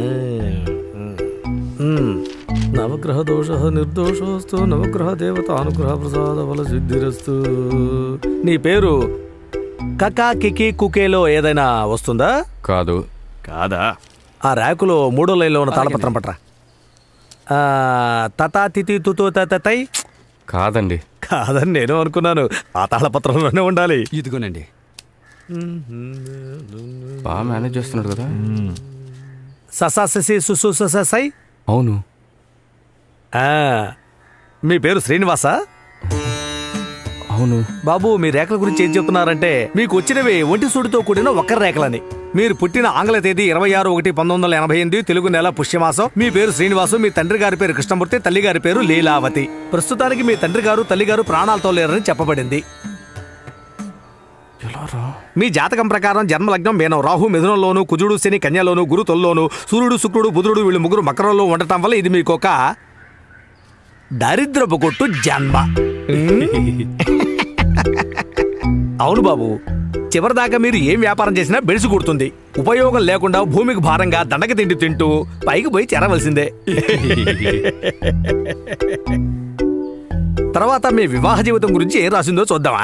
ఉమ్. నవగ్రహ దోష నిర్దోషోస్తు నవగ్రహ దేవత అనుగ్రహ ప్రసాద వల సిద్ధిరస్తు నీ పేరు కకా కికి కుకేలో ఏదైనా వస్తుందా కాదు కాదా ఆ ర్యాకులో మూడో లైన్లో ఉన్న తాళపత్రం పట్రా ఆ, తతా తితి తుతో తై కాదండి కాదని నేను అనుకున్నాను ఆ తాళపత్రంలోనే ఉండాలి ఇదిగోనండి బాగా మేనేజ్ చేస్తున్నాడు కదా ససా ససి సుసు సస సై అవును ఆ, మీ పేరు శ్రీనివాసా అవును బాబు మీ రేఖల గురించి ఏం చెప్తున్నారంటే మీకు వచ్చినవి ఒంటి సూడితో కూడిన ఒక్కరి రేఖలని మీరు పుట్టిన ఆంగ్ల తేదీ ఇరవై ఆరు ఒకటి పంతొమ్మిది వందల ఎనభై ఎనిమిది తెలుగు నెల పుష్యమాసం మీ పేరు శ్రీనివాసు మీ తండ్రి గారి పేరు కృష్ణమూర్తి తల్లి గారి పేరు లీలావతి ప్రస్తుతానికి మీ తండ్రి గారు తల్లి గారు ప్రాణాలతో లేరని చెప్పబడింది మీ జాతకం ప్రకారం జన్మలగ్నం మీనం రాహు మిథునంలోను కుజుడు శని కన్యలోను గురు తొల్లోను సూర్యుడు శుక్రుడు బుధుడు వీళ్ళు ముగ్గురు మకరంలో ఉండటం వల్ల ఇది మీకు ఒక దరిద్రపు కొట్టు జన్మ అవును బాబు చివరిదాకా మీరు ఏం వ్యాపారం చేసినా బెడిసి కుడుతుంది ఉపయోగం లేకుండా భూమికి భారంగా దండక తిండి తింటూ పైకి పోయి చేరవలసిందే తర్వాత మీ వివాహ జీవితం గురించి ఏం రాసిందో చూద్దామా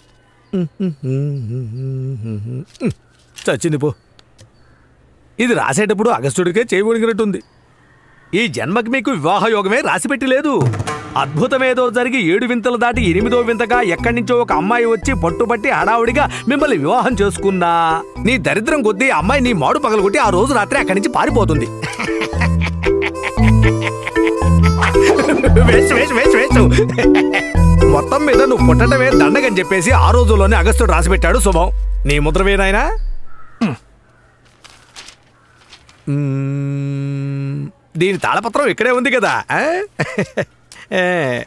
చచ్చింది పో ఇది రాసేటప్పుడు అగస్టుడికే చేయగొడిగినట్టుంది ఈ జన్మకి మీకు వివాహ యోగమే రాసిపెట్టి లేదు అద్భుతమేదో జరిగి ఏడు వింతలు దాటి ఎనిమిదో వింతగా ఎక్కడి నుంచో ఒక అమ్మాయి వచ్చి పట్టుబట్టి హడావుడిగా మిమ్మల్ని వివాహం చేసుకున్నా నీ దరిద్రం కొద్దీ ఆ అమ్మాయి నీ మాడు పగలగొట్టి ఆ రోజు రాత్రి అక్కడి నుంచి పారిపోతుంది వేస్ట్ వేస్ట్ వేస్ట్ వేస్ట్ మొత్తం మీద నువ్వు పుట్టడమే దండగని చెప్పేసి ఆ రోజుల్లోనే అగస్టుడు రాసిపెట్టాడు శుభం నీ ముద్రవేనాయనా మ్మ్. దీని తాళపత్రం ఇక్కడే ఉంది కదా ఆ? ఏ.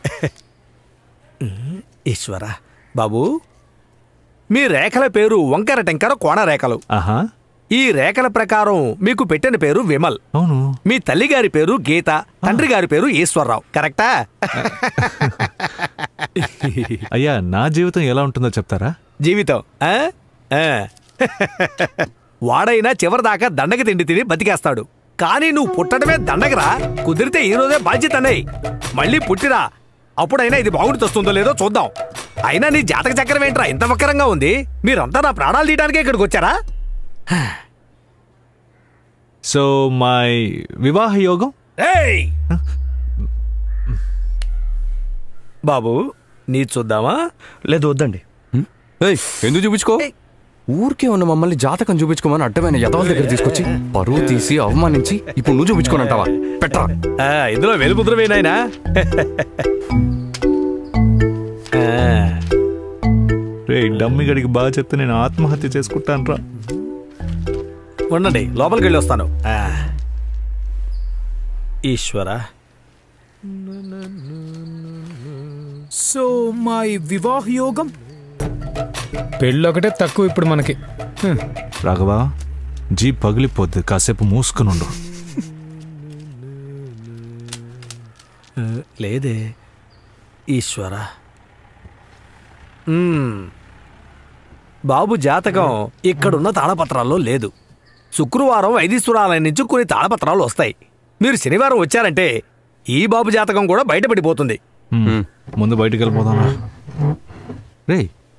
ఈశ్వర బాబు మీ రేఖల పేరు వంకర టెంకర కోణ రేఖలు ఆహా ఈ రేఖల ప్రకారం మీకు పెట్టిన పేరు విమల్ అవును మీ తల్లి గారి పేరు గీత తండ్రి గారి పేరు ఈశ్వరరావు కరెక్టా అయ్యా నా జీవితం ఎలా ఉంటుందో చెప్తారా జీవితం ఆ? ఆ. వాడైనా చివరిదాకా దండగ తిండి తిని బతికేస్తాడు కానీ నువ్వు పుట్టడమే దండగరా కుదిరితే ఈ రోజే బాధ్యత అన్నయ్య మళ్ళీ పుట్టిరా అప్పుడైనా ఇది బాగుండి వస్తుందో లేదో చూద్దాం అయినా నీ జాతక చక్రం ఏంట్రా ఇంత వక్రంగా ఉంది మీరంతా నా ప్రాణాలు తీయడానికే ఇక్కడికి వచ్చారా సో మై వివాహ యోగం ఏయ్! బాబు నీ చూద్దామా లేదు వద్దండి ఏయ్, ఎందుకు చూపించుకో ఊరికే ఉన్న మమ్మల్ని జాతకం చూపించుకోమని అడ్డమైన యదవల దగ్గర తీసుకొచ్చి పరువు తీసి అవమానించి ఇప్పుడు నువ్వు చూపించుకోనంటావా పెట్టరా ఆ, ఇందులో వెలుముద్ర వేనాయనా రే డమ్మి గడికి బాగా చెప్తే నేను ఆత్మహత్య చేసుకుంటాను రా ఉండండి లోపలికి వెళ్ళి వస్తాను ఆ. ఈశ్వర సో మా ఈ వివాహ యోగం పెళ్ళొకటే తక్కువ ఇప్పుడు మనకి హ్మ్. రాఘవా జీప్ పగిలిపోద్ది కాసేపు మూసుకునుండు ఆ, లేదే ఈశ్వర మ్మ్. బాబు జాతకం ఇక్కడున్న తాళపత్రాల్లో లేదు శుక్రవారం వైదీశ్వరాలయం నుంచి కొన్ని తాళపత్రాలు వస్తాయి మీరు శనివారం వచ్చారంటే ఈ బాబు జాతకం కూడా బయటపడిపోతుంది మ్మ్. ముందు బయటికి వెళ్ళిపోదాం రే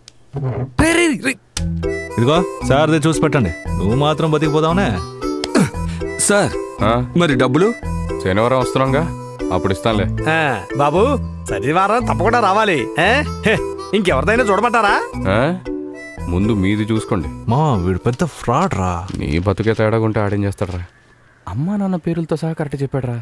ఇదిగో సార్దే చూసి పెట్టండి నువ్వు మాత్రం బతికిపోదావునే సార్ మరి డబ్బులు శనివారం వస్తున్నాంగా అప్పుడు ఇస్తానులే ఆ, బాబు శనివారం తప్పకుండా రావాలి ఆ? హె, ఇంకెవరిదైనా చూడమంటారా ఆ? ముందు మీది చూసుకోండి మా వీడు పెద్ద ఫ్రాడ్ రా నీ బతుకే తేడాగా ఉంటే ఆడేం చేస్తాడరా అమ్మా నాన్న పేర్లతో సహా కరెక్ట్ చెప్పాడరా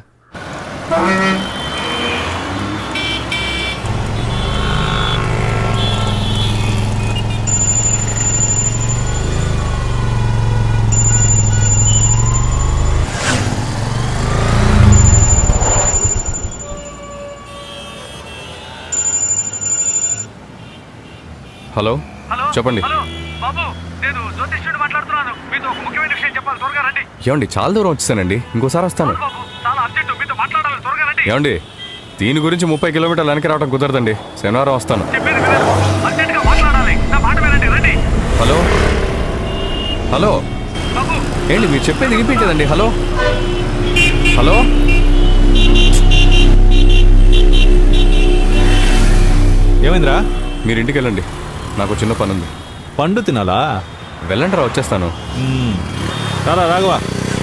హలో చెప్పండి బాబు నేను జ్యోతిష్యుడు మాట్లాడుతున్నాను మీతో ఒక ముఖ్యమైన విషయం చెప్పాలి త్వరగా రండి ఏమండి చాలా దూరం వచ్చేసానండి ఇంకోసారి వస్తాను చాలా అర్జెంట్ మీతో మాట్లాడాలి త్వరగా రండి ఏమండి దీని గురించి ముప్పై కిలోమీటర్లు వెనక్కి రావడం కుదరదండి శనివారం వస్తాను అర్జెంట్ గా మాట్లాడాలి నా మాట వినండి రండి హలో హలో ఏంటి మీరు చెప్పేది వినిపించదండి హలో హలో ఏమైందిరా మీరు ఇంటికి వెళ్ళండి నాకు చిన్న పని ఉంది పండు తినాలా వెళ్ళండి రా వచ్చేస్తాను రారా రాఘవా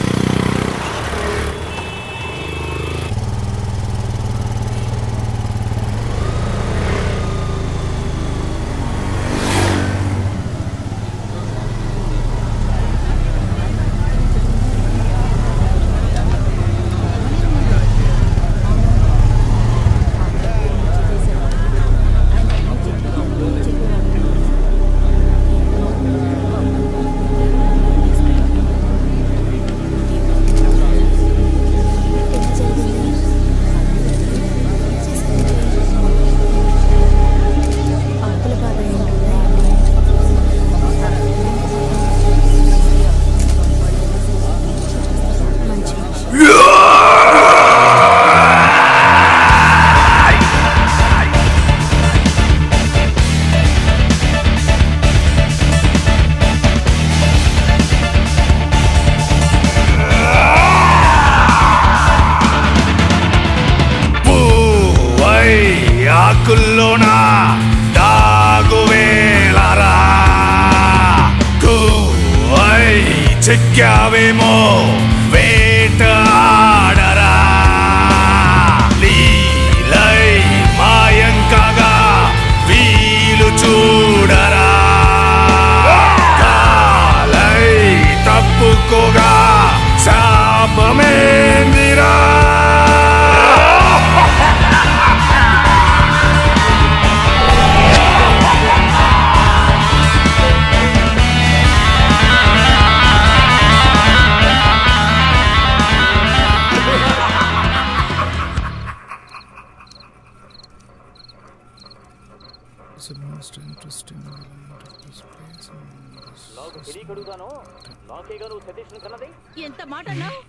పువ్వై ఆకుల్లోన దాగువేలరా కువై చిక్కావేమో వేటాడరా లీలై మాయంకగా వీలు చూడరా కాలై తప్పుకోగా శాపమేందిరా ఎంత మాట అన్నావ్?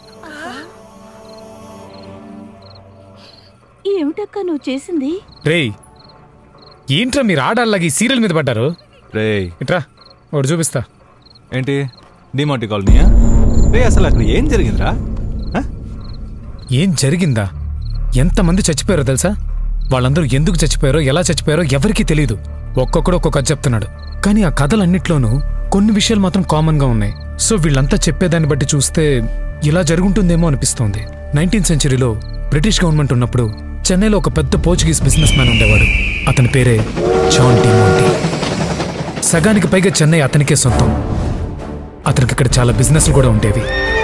ఏమిటక్క నువ్వు చేసింది రేయ్ ఏంట్రా మీరు ఆడాళ్ళకి ఈ సీరియల్ మీద పడ్డారు రే ఇట్రా ఒకటి చూపిస్తా ఏంటి డిమాంటి కాలనీయా రే అసలు అక్కడ ఏం జరిగిందిరా ఏం జరిగిందా ఎంతమంది చచ్చిపోయారో తెలుసా వాళ్ళందరూ ఎందుకు చచ్చిపోయారో ఎలా చచ్చిపోయారో ఎవరికీ తెలియదు ఒక్కొక్కడు ఒక్కొక్క కథ చెప్తున్నాడు కానీ ఆ కథలన్నిట్లోనూ కొన్ని విషయాలు మాత్రం కామన్గా ఉన్నాయి సో వీళ్ళంతా చెప్పేదాన్ని బట్టి చూస్తే ఇలా జరుగుంటుందేమో అనిపిస్తోంది నైన్టీన్త్ సెంచరీలో బ్రిటిష్ గవర్నమెంట్ ఉన్నప్పుడు చెన్నైలో ఒక పెద్ద పోర్చుగీస్ బిజినెస్ మ్యాన్ ఉండేవాడు అతని పేరే జాన్ డి మోంటీ సగానికి పైగా చెన్నై అతనికే సొంతం అతనికి ఇక్కడ చాలా బిజినెస్లు కూడా ఉండేవి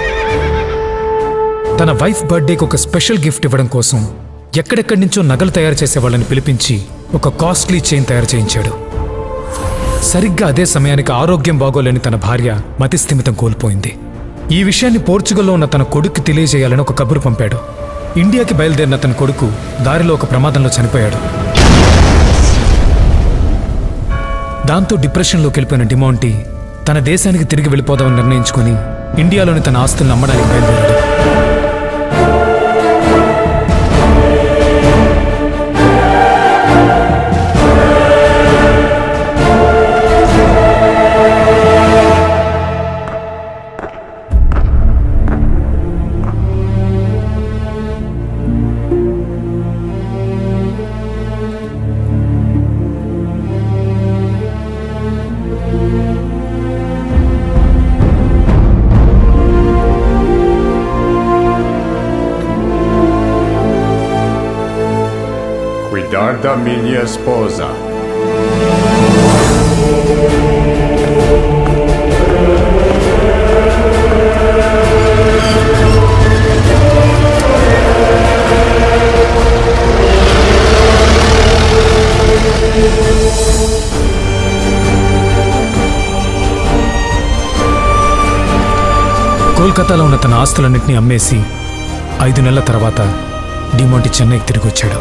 తన వైఫ్ బర్త్డేకి ఒక స్పెషల్ గిఫ్ట్ ఇవ్వడం కోసం ఎక్కడెక్కడి నుంచో నగలు తయారు చేసే వాళ్ళని పిలిపించి ఒక కాస్ట్లీ చైన్ తయారు చేయించాడు సరిగ్గా అదే సమయానికి ఆరోగ్యం బాగోలేని తన భార్య మతిస్థిమితం కోల్పోయింది ఈ విషయాన్ని పోర్చుగల్లో ఉన్న తన కొడుక్కి తెలియజేయాలని ఒక కబురు పంపాడు ఇండియాకి బయలుదేరిన తన కొడుకు దారిలో ఒక ప్రమాదంలో చనిపోయాడు దాంతో డిప్రెషన్లోకి వెళ్ళిపోయిన డిమౌంటీ తన దేశానికి తిరిగి వెళ్ళిపోదామని నిర్ణయించుకుని ఇండియాలోని తన ఆస్తులను అమ్మడానికి బయలుదేరాడు Cuidar da minha esposa. కోల్కతాలో ఉన్న తన ఆస్తులన్నింటినీ అమ్మేసి ఐదు నెలల తర్వాత డిమోంటి చెన్నైకి తిరిగి వచ్చాడు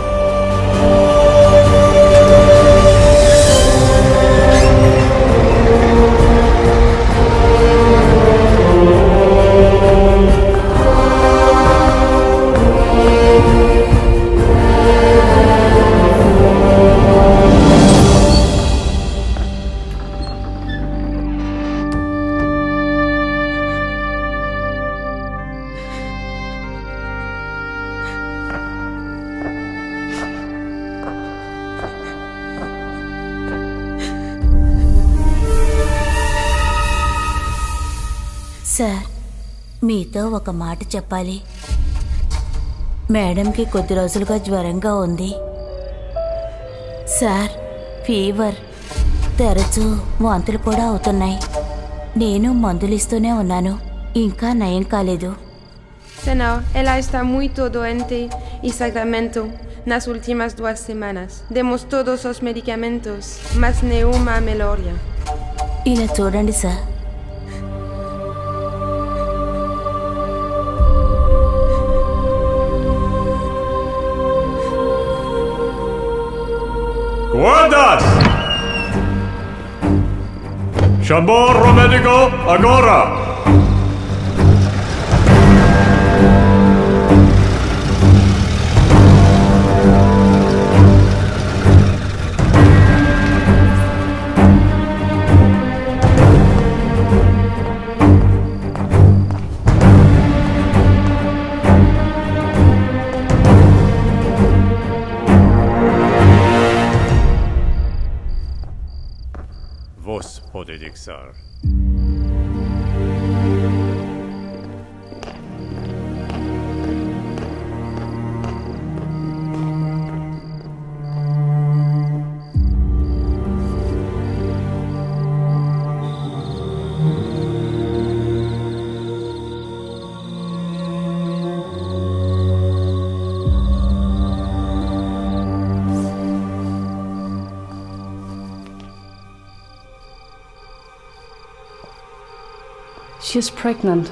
సార్ మీతో ఒక మాట చెప్పాలి మేడంకి కొద్ది రోజులుగా జ్వరంగా ఉంది సార్ ఫీవర్ తరచూ వాంతులు కూడా అవుతున్నాయి నేను మందులు ఇస్తూనే ఉన్నాను ఇంకా నయం కాలేదు Senhor, ela está muito doente y Sacramento nas últimas duas semanas. Demos todos os medicamentos, mas nenhuma melhoria. ఇలా చూడండి sir Guarda! Chamou o médico agora! Vos pode dixar. She's pregnant.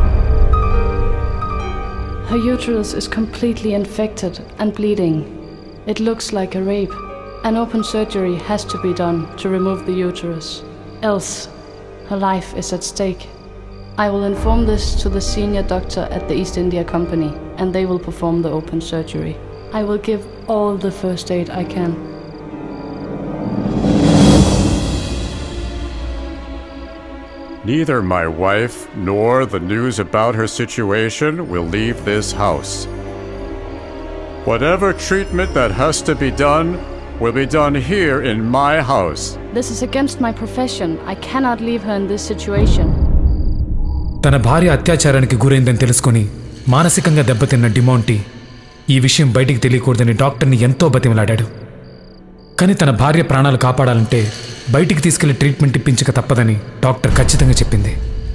Her uterus is completely infected and bleeding. It looks like a rape. An open surgery has to be done to remove the uterus. Else, her life is at stake. I will inform this to the senior doctor at the East India Company, and they will perform the open surgery. I will give all the first aid I can. Neither my wife nor the news about her situation will leave this house. Whatever treatment that has to be done will be done here in my house. This is against my profession. I cannot leave her in this situation. తన భార్య అత్యాచారానికి గురైందని తెలుసుకుని మానసికంగా దెబ్బతిన్న డిమోంటి ఈ విషయం బయటికి తెలియకూడదని డాక్టర్ని ఎంతో బతిమలాడాడు కానీ తన భార్య ప్రాణాలు కాపాడాలంటే బయటికి తీసుకెళ్లి ట్రీట్మెంట్ ఇప్పించక తప్పదని డాక్టర్ ఖచ్చితంగా చెప్పింది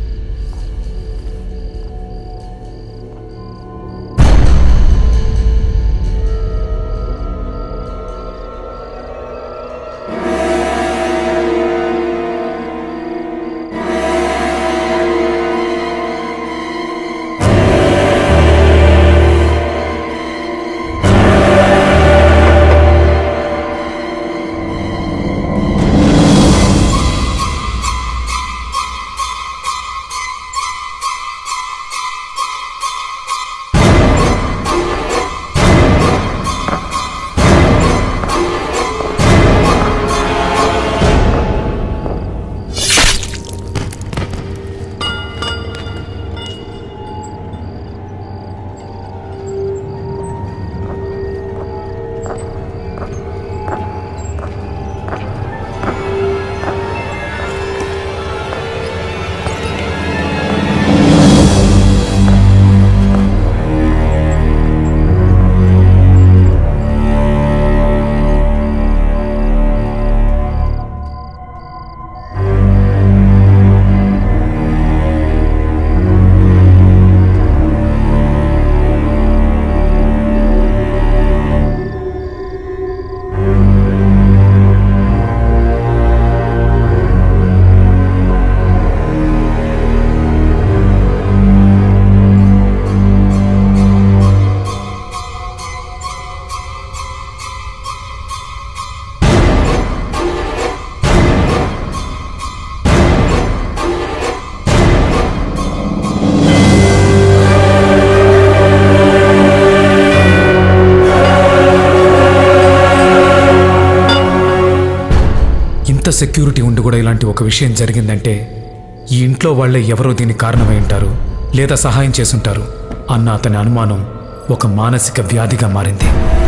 ఇంత సెక్యూరిటీ ఉండి కూడా ఇలాంటి ఒక విషయం జరిగిందంటే ఈ ఇంట్లో వాళ్ళే ఎవరో దీనికి కారణమై ఉంటారు లేదా సహాయం చేసుంటారు అన్న అతని అనుమానం ఒక మానసిక వ్యాధిగా మారింది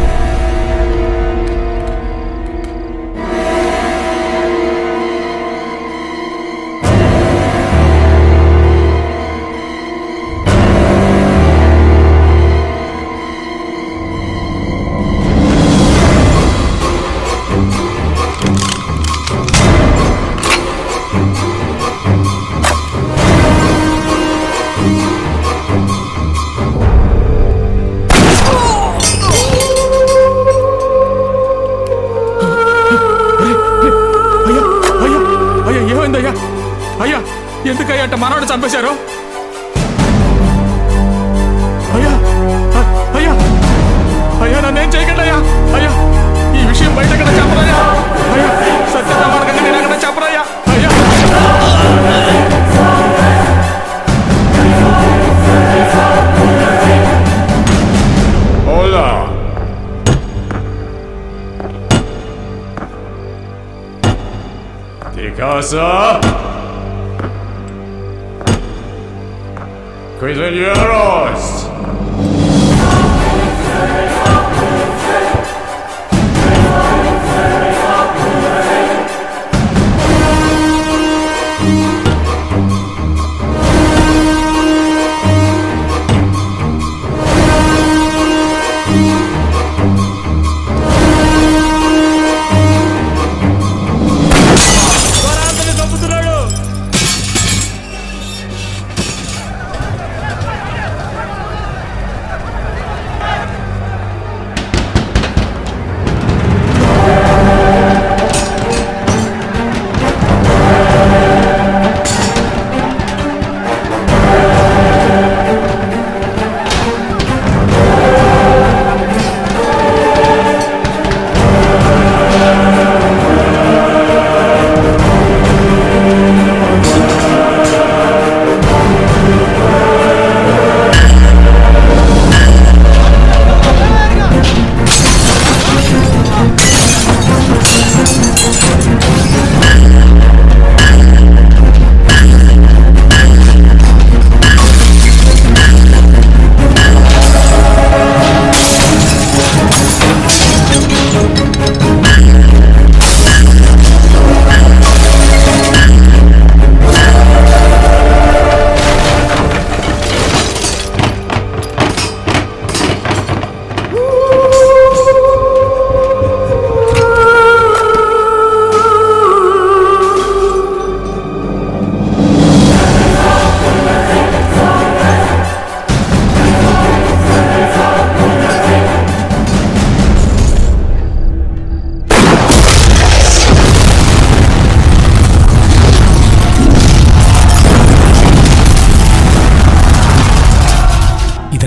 అయ్యా అయ్యా అయ్యా ఏమైందయ్యా అయ్యా ఎందుకయ్యా అంటే మనవాడు చంపేశారు అయ్యా అ- అయ్యా అయ్యా నన్నేం చేయకండి అయ్యా అయ్యా ఈ విషయం బయట ఎక్కడ చెప్పరయ్యా అయ్యా సత్య ప్రమాణకంగా నేను ఎక్కడ చెప్పరయ్యా అయ్యా Hola. De casa. Prisioneros.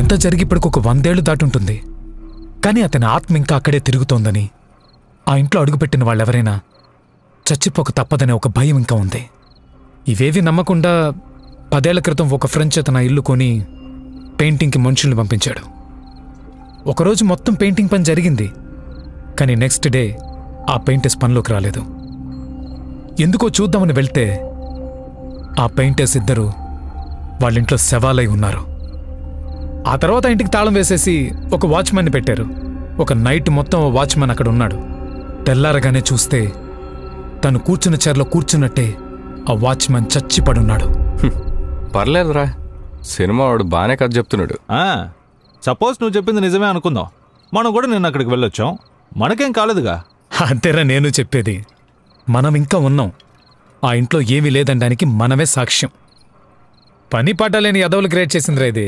ఇదంతా జరిగి ఇప్పటికి ఒక వందేళ్లు దాటుంటుంది కానీ అతని ఆత్మ ఇంకా అక్కడే తిరుగుతోందని ఆ ఇంట్లో అడుగుపెట్టిన వాళ్ళెవరైనా చచ్చిపోక తప్పదనే ఒక భయం ఇంకా ఉంది ఇవేవి నమ్మకుండా పదేళ్ల క్రితం ఒక ఫ్రెంచ్ అతను ఆ ఇల్లు కొని పెయింటింగ్కి మనుషుల్ని పంపించాడు ఒకరోజు మొత్తం పెయింటింగ్ పని జరిగింది కానీ నెక్స్ట్ డే ఆ పెయింటర్స్ పనిలోకి రాలేదు ఎందుకో చూద్దామని వెళ్తే ఆ పెయింటర్స్ ఇద్దరు వాళ్ళ ఇంట్లో శవాలై ఉన్నారు ఆ తర్వాత ఆ ఇంటికి తాళం వేసేసి ఒక వాచ్మెన్ని పెట్టారు ఒక నైట్ మొత్తం ఓ వాచ్మెన్ అక్కడ ఉన్నాడు తెల్లారగానే చూస్తే తను కూర్చున్న చైర్లో కూర్చున్నట్టే ఆ వాచ్మెన్ చచ్చి పడున్నాడు పర్లేదురా సినిమా వాడు బాగానే కథ చెప్తున్నాడు సపోజ్ నువ్వు చెప్పింది నిజమే అనుకుందాం మనం కూడా నిన్న అక్కడికి వెళ్ళొచ్చాం మనకేం కాలేదుగా అంతేరా నేను చెప్పేది మనం ఇంకా ఉన్నాం ఆ ఇంట్లో ఏమీ లేదనడానికి మనమే సాక్ష్యం పని పట్టలేని ఎదవులు క్రియేట్ చేసిందిరా ఇది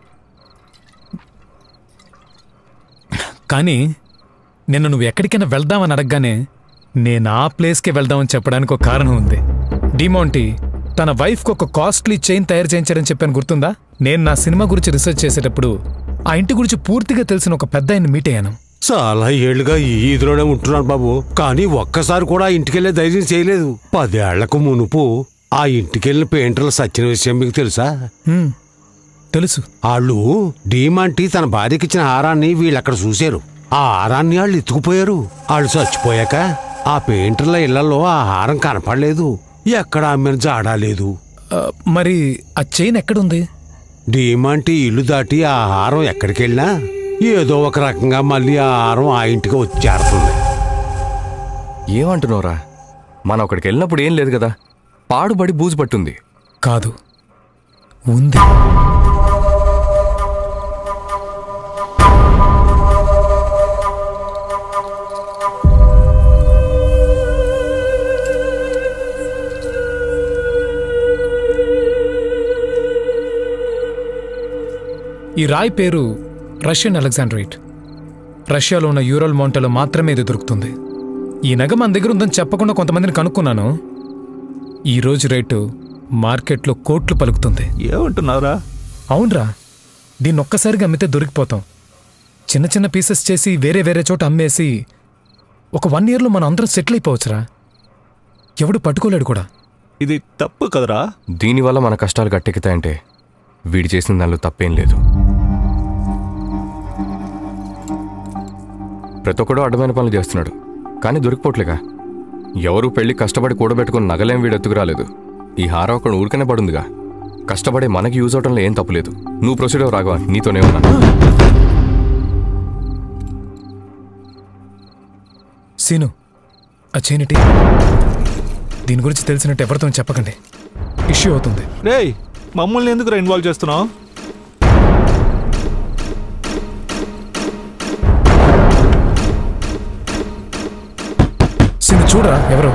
కానీ నిన్న నువ్వు ఎక్కడికైనా వెళ్దామని అడగగానే నేను ఆ ప్లేస్కే వెళ్దామని చెప్పడానికి ఒక కారణం ఉంది డిమౌంటీ తన వైఫ్కి ఒక కాస్ట్లీ చైన్ తయారు చేయించారని చెప్పాను గుర్తుందా నేను నా సినిమా గురించి రీసెర్చ్ చేసేటప్పుడు ఆ ఇంటి గురించి పూర్తిగా తెలిసిన ఒక పెద్ద ఆయన మీట్ అయ్యాను చాలా ఏళ్లుగా ఈ ఈదిలోనే ఉంటున్నాను బాబు కానీ ఒక్కసారి కూడా ఆ ఇంటికెళ్ళే ధైర్యం చేయలేదు పదేళ్లకు మునుపు ఆ ఇంటికెళ్ళిన పెయింటర్లు సచ్చిన విషయం మీకు తెలుసా హ్మ్, తెలుసు వాళ్ళు డీమాంటి తన భార్యకిచ్చిన హారాన్ని వీళ్ళు అక్కడ చూశారు ఆ హారాన్ని వాళ్ళు ఎత్తుకుపోయారు వాళ్ళు చచ్చిపోయాక ఆ పెయింటర్ల ఇళ్లలో ఆ హారం కనపడలేదు ఎక్కడ అమ్మిన జాడా లేదు ఆ, మరి ఆ చైన్ ఎక్కడుంది డీమాంటి ఇల్లు దాటి ఆ హారం ఎక్కడికి వెళ్ళినా ఏదో ఒక రకంగా మళ్ళీ ఆ హారం ఆ ఇంటికి వచ్చి చేరుతుంది ఏమంటున్నావురా మనం అక్కడికి వెళ్ళినప్పుడు ఏం లేదు కదా పాడుబడి బూజు పట్టుంది కాదు ఉంది ఈ రాయి పేరు రష్యన్ అలెగ్జాండ్రైట్ రష్యాలో ఉన్న యూరల్ మౌంటలో మాత్రమే ఇది దొరుకుతుంది ఈ నగ మన దగ్గర ఉందని చెప్పకుండా కొంతమందిని కనుక్కున్నాను ఈ రోజు రేటు మార్కెట్లో కోట్లు పలుకుతుంది ఏమంటున్నావురా అవునరా దీన్ని ఒక్కసారిగా అమ్మితే దొరికిపోతాం చిన్న చిన్న పీసెస్ చేసి వేరే వేరే చోట అమ్మేసి ఒక వన్ ఇయర్లో మనం అందరం సెటిల్ అయిపోవచ్చురా ఎవడు పట్టుకోలేడు కూడా ఇది తప్పు కదరా దీనివల్ల మన కష్టాలు గట్టెక్కుతాయంటే వీడి చేసిన దానిలో తప్పేం లేదు ప్రతి ఒక్కడూ అడ్డమైన పనులు చేస్తున్నాడు కానీ దొరికిపోట్లేగా ఎవరు పెళ్లి కష్టపడి కూడబెట్టుకుని నగలేం వీడు ఎత్తుకురాలేదు ఈ హారం ఒకడు ఊరికనే పడుందిగా కష్టపడే మనకి యూజ్ అవటంలో ఏం తప్పులేదు నువ్వు ప్రొసీడ్ అవ్వ రాఘవ నీతోనే ఉన్నాను సీను ఆ చైనిటి దీని గురించి తెలిసినట్టు ఎవరితో చెప్పకండి ఇష్యూ అవుతుంది రేయ్ మమ్మల్ని ఎందుకు ఇన్వాల్వ్ చేస్తున్నావు సీను చూడరా ఎవరు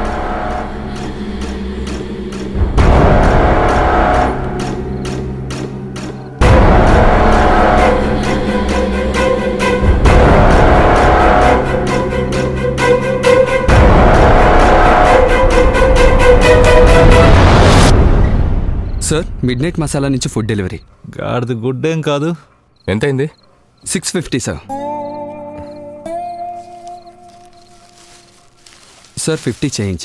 సార్ మిడ్ నైట్ మసాలా నుంచి ఫుడ్ డెలివరీ గాడిది గుడ్ ఏం కాదు ఎంతైంది six fifty sir sir fifty change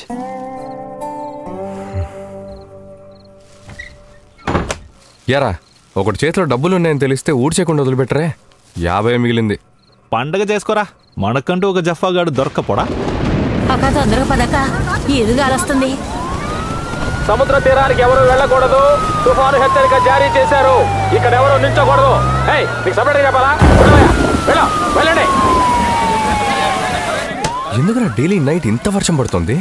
యారా ఒకటి చేతిలో డబ్బులు ఉన్నాయని తెలిస్తే ఊడ్చేయకుండా వదిలిపెట్టరే యాభై మిగిలింది పండగ చేసుకోరా మనకంటూ ఒక జఫాగాడు దొరకపోడా అక్క తొందరగా పదక్క ఎదుగాలొస్తుంది సముద్ర తీరానికి ఎవరు వెళ్ళకూడదు తుఫాను హెచ్చరిక జారీ చేశారు ఇక్కడ ఎవరు నిల్చోకూడదు ఏయ్ నీకు సపరేట్ చెప్పాలా వెళ్ళవయ్యా. వెళ్ళు వెళ్ళండి ఎందుకురా డైలీ నైట్ ఇంత వర్షం పడుతుంది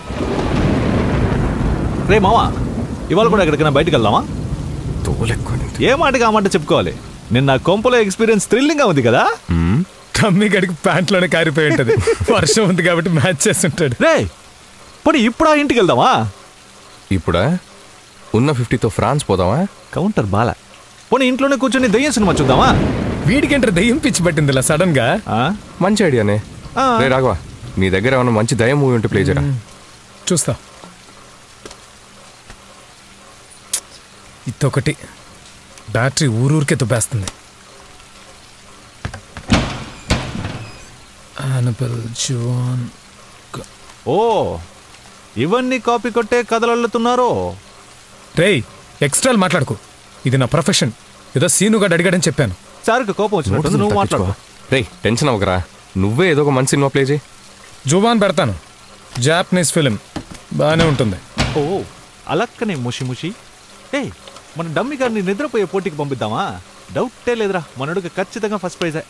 రే మావా ఇవాళ కూడా ఎక్కడికైనా బయటికి వెళ్దామా తోలెక్కువ ఏ మాటకి ఆ మాట చెప్పుకోవాలి నిన్న కొంపలో ఎక్స్పీరియన్స్ థ్రిల్లింగ్ గా ఉంది కదా కమ్మి గడికి ప్యాంట్లోనే కారిపోయి ఉంటది వర్షం ఉంది కాబట్టి మ్యాచ్ చేస్తుంటాడు రే పోనీ ఇప్పుడు ఆ ఇంటికి వెళ్దామా ఇప్పుడా ఉన్న ఫిఫ్టీతో ఫ్రాన్స్ పోదామా కౌంటర్ బాల పోనీ ఇంట్లోనే కూర్చొని దయ్యం సినిమా చూద్దామా వీడికంటే దయ్యం పిచ్చి పట్టింది ఇలా సడన్ గా మంచి ఐడియానే రే రాఘవ నీ దగ్గర ఏమన్నా మంచి దయం మూవీ ఉంటే ప్లే చేయరా చూస్తా ఇదొకటి బ్యాటరీ ఊరూరికే దుబ్బేస్తుంది యానబెల్ జువాన్ ఓ ఇవన్నీ కాపీ కొట్టే కథలు అల్లుతున్నారో రేయ్ ఎక్స్ట్రాలు మాట్లాడుకో ఇది నా ప్రొఫెషన్ ఏదో సీనుగా అడిగాడని చెప్పాను సార్కి కోపం వచ్చినట్టుంది నువ్వు మాట్లాడు రే టెన్షన్ అవ్వకరా నువ్వే ఏదో ఒక మంచి సినిమా ప్లే చేయి జువాన్ పెడతాను జాపనీస్ ఫిలిం బాగానే ఉంటుంది ఓ అలక్కనే ముషి ముషి ఏ మన డమ్మి గారిని నిద్రపోయే పోటీకి పంపిద్దామా డౌటే లేదురా మనడుకు ఖచ్చితంగా ఫస్ట్ ప్రైజే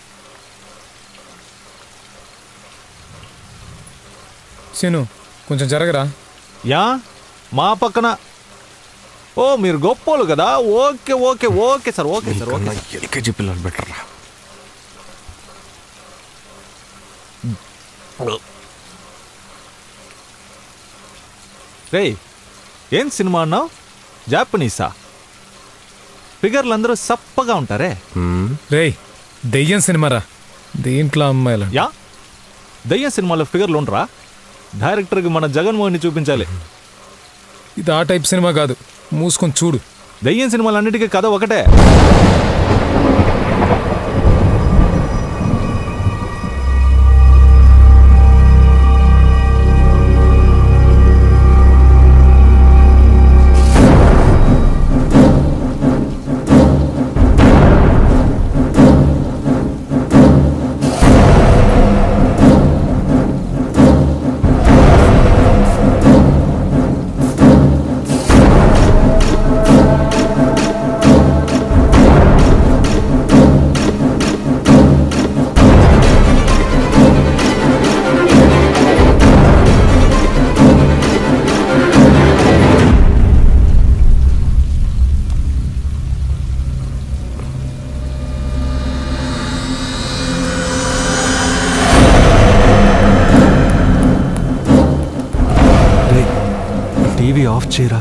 సీను కొంచెం జరగరా యా మా పక్కన ఓ మీరు గొప్పోలు కదా okay okay okay sir okay sir okay sir. LKG పిల్లలు బెటర్ రా రేయ్ ఏం సినిమా అన్నావు జాపనీసా ఫిగర్లు అందరూ సప్పగా ఉంటారే రేయ్ దెయ్యం సినిమారా దీంట్లో అమ్మాయిలు యా దయ్యం సినిమాలో ఫిగర్లు ఉండరా డైరెక్టర్కి మన జగన్మోహన్ని చూపించాలి ఇది ఆ టైప్ సినిమా కాదు మూసుకొని చూడు దయ్యం సినిమాలు అన్నిటికీ కథ ఒకటే టీవీ ఆఫ్ చేయరా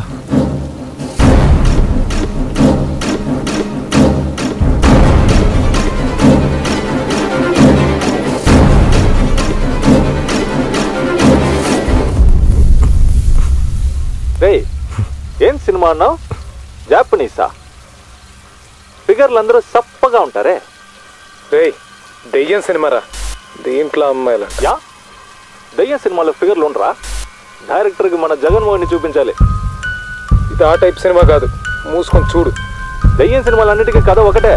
రేయ్ ఏం సినిమా అన్నావు జాపనీసా ఫిగర్లు అందరూ సప్పగా ఉంటారే రేయ్ దెయ్యం సినిమారా దీంట్లో అమ్మాయిలు యా దయ్యం సినిమాలో ఫిగర్లు ఉండరా డైరెక్టర్కి మన జగన్మోహన్ని చూపించాలి ఇది ఆ టైప్ సినిమా కాదు మూసుకొని చూడు దయ్యం సినిమాలు అన్నిటికీ కథ ఒకటే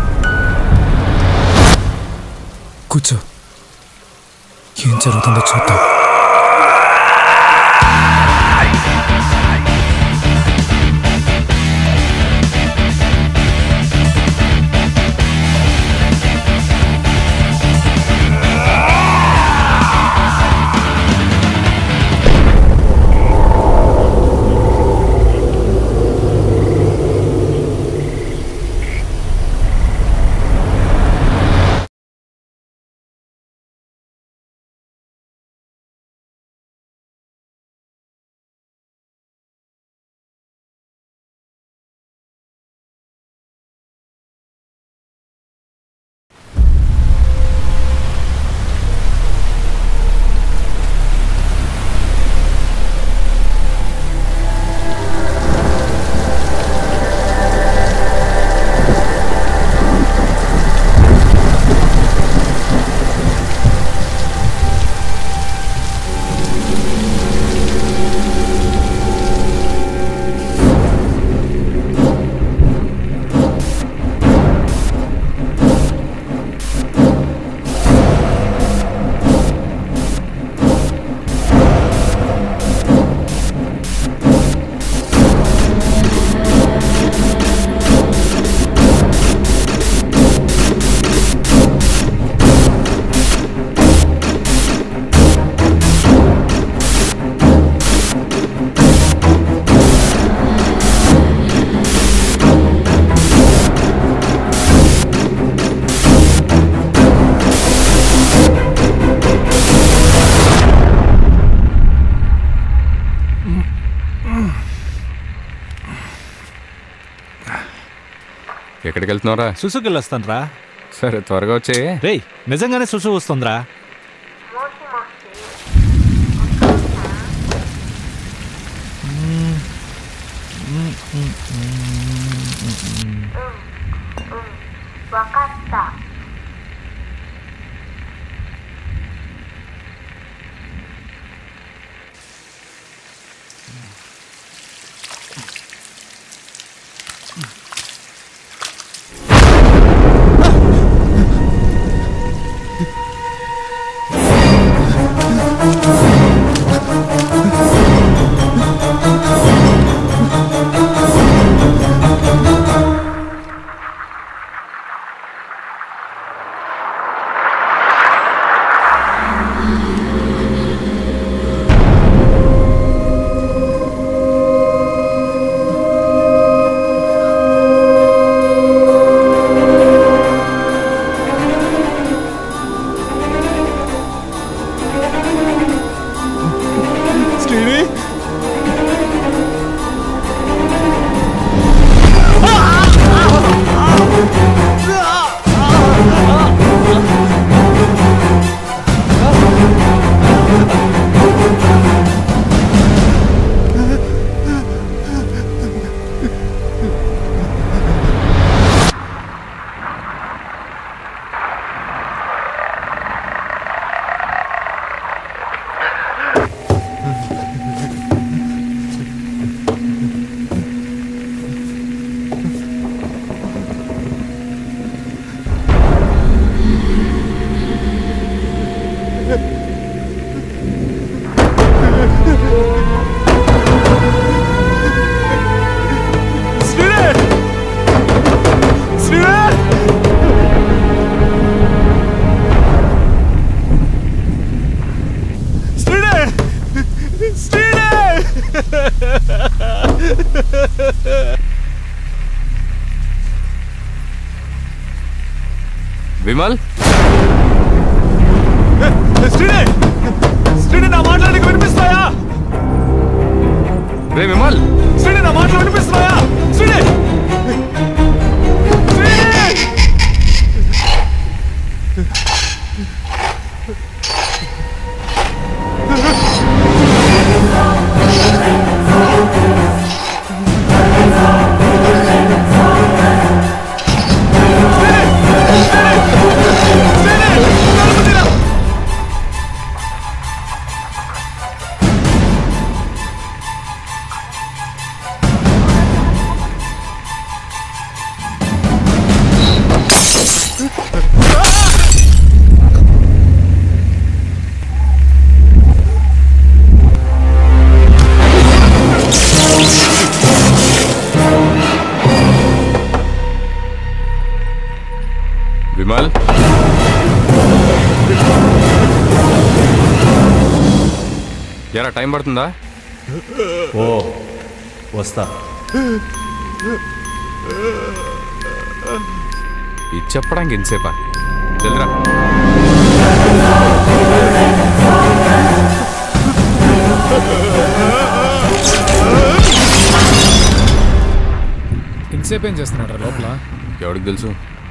కూర్చో ఏం జరుగుతుందో చూద్దాం ఎక్కడికి వెళ్తున్నారా సుసుకెళ్ళొస్తాను రా సరే త్వరగా వచ్చే రేయ్ నిజంగానే సుసు వస్తుందిరా విమల్ శ్రీని శ్రీని నా మాటలు నీకు వినిపిస్తాయా రే విమల్ శ్రీని నా మాటలు వినిపిస్తున్నాయా శ్రీని విమల్ ఎరా టైం పడుతుందా ఓ వస్తా ఇది చెప్పడానికి ఎంతసేపా తెలిరా ఇంతసేపు ఏం చేస్తున్నాడు లోపల ఎవరికి తెలుసు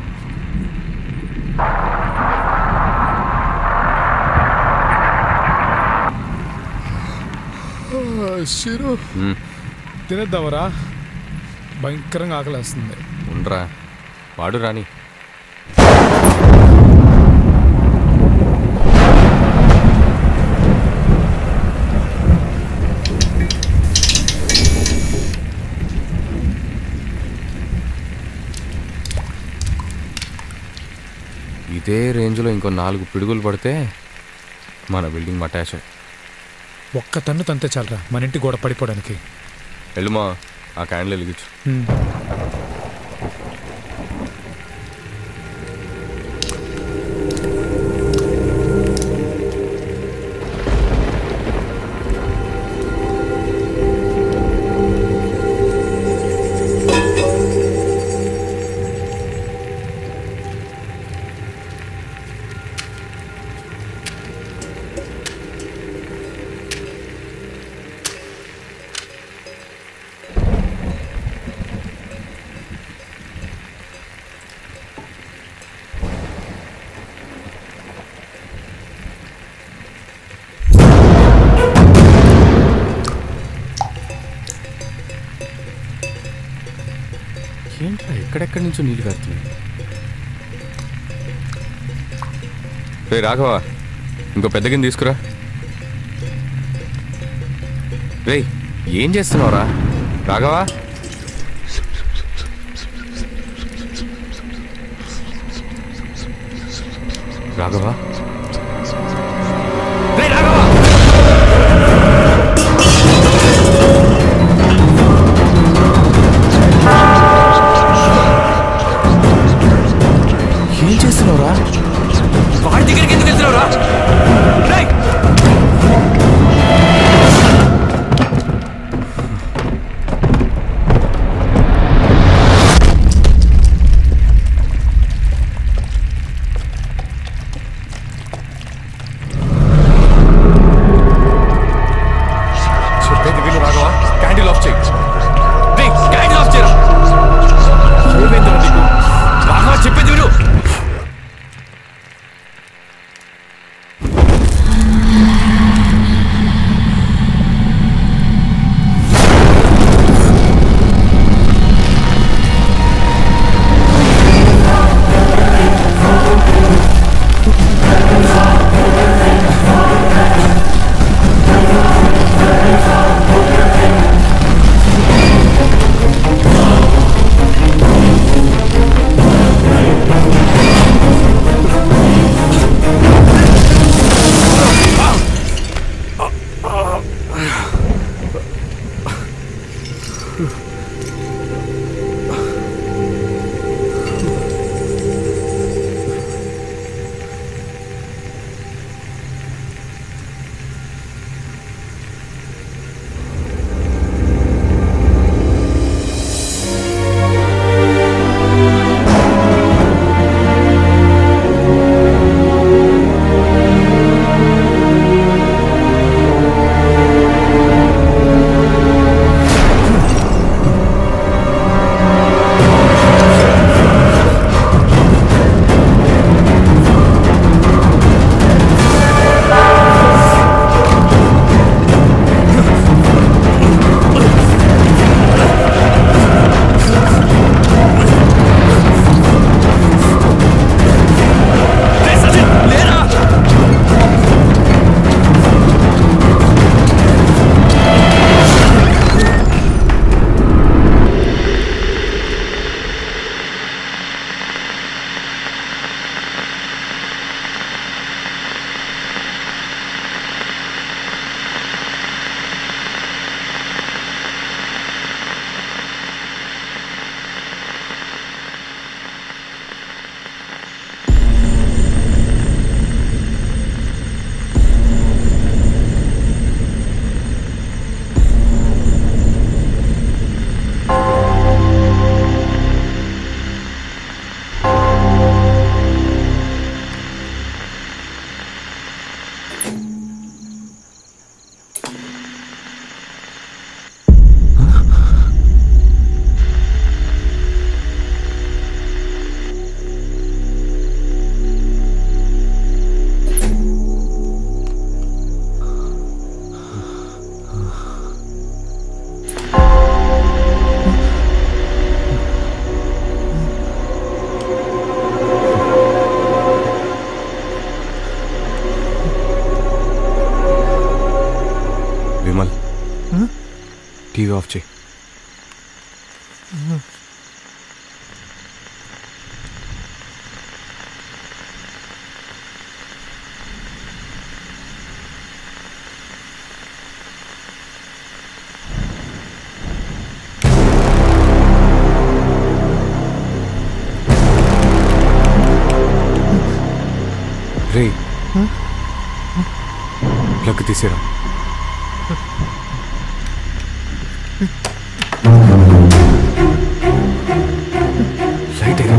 షిరు మ్మ్. తినేద్దామరా భయంకరంగా ఆకలేస్తుంది ఉండరా వాడు రాని ఇదే రేంజ్లో ఇంకో నాలుగు పిడుగులు పడితే మన బిల్డింగ్ మటాష్ ఒక్క తన్ను తంతే చాలరా మన ఇంటి గోడ పడిపోవడానికి వెళ్ళుమా ఆ క్యాండిల్ వెలిగించు మ్మ్. ఏంట్రా ఎక్కడెక్కడి నుంచో నీళ్ళు కారుతున్నాయి రే రాఘవ ఇంకో పెద్ద గిన్నె తీసుకురా రే ఏం చేస్తున్నావురా రాఘవా రాఘవా రే రాఘవా ఏం చేస్తున్నావురా వాడి దగ్గరికి ఎందుకు వెళ్తున్నావురా రేయ్! చెప్పేది విను రాఘవా క్యాండిల్ ఆఫ్ చేయి రేయ్, క్యాండిల్ ఆఫ్ చేయరా ఏమైందిరా నీకు రాఘవా చెప్పేది విను టీవీ ఆఫ్ చేయి రే ప్లగ్ తీసేరా లైట్ ఏరా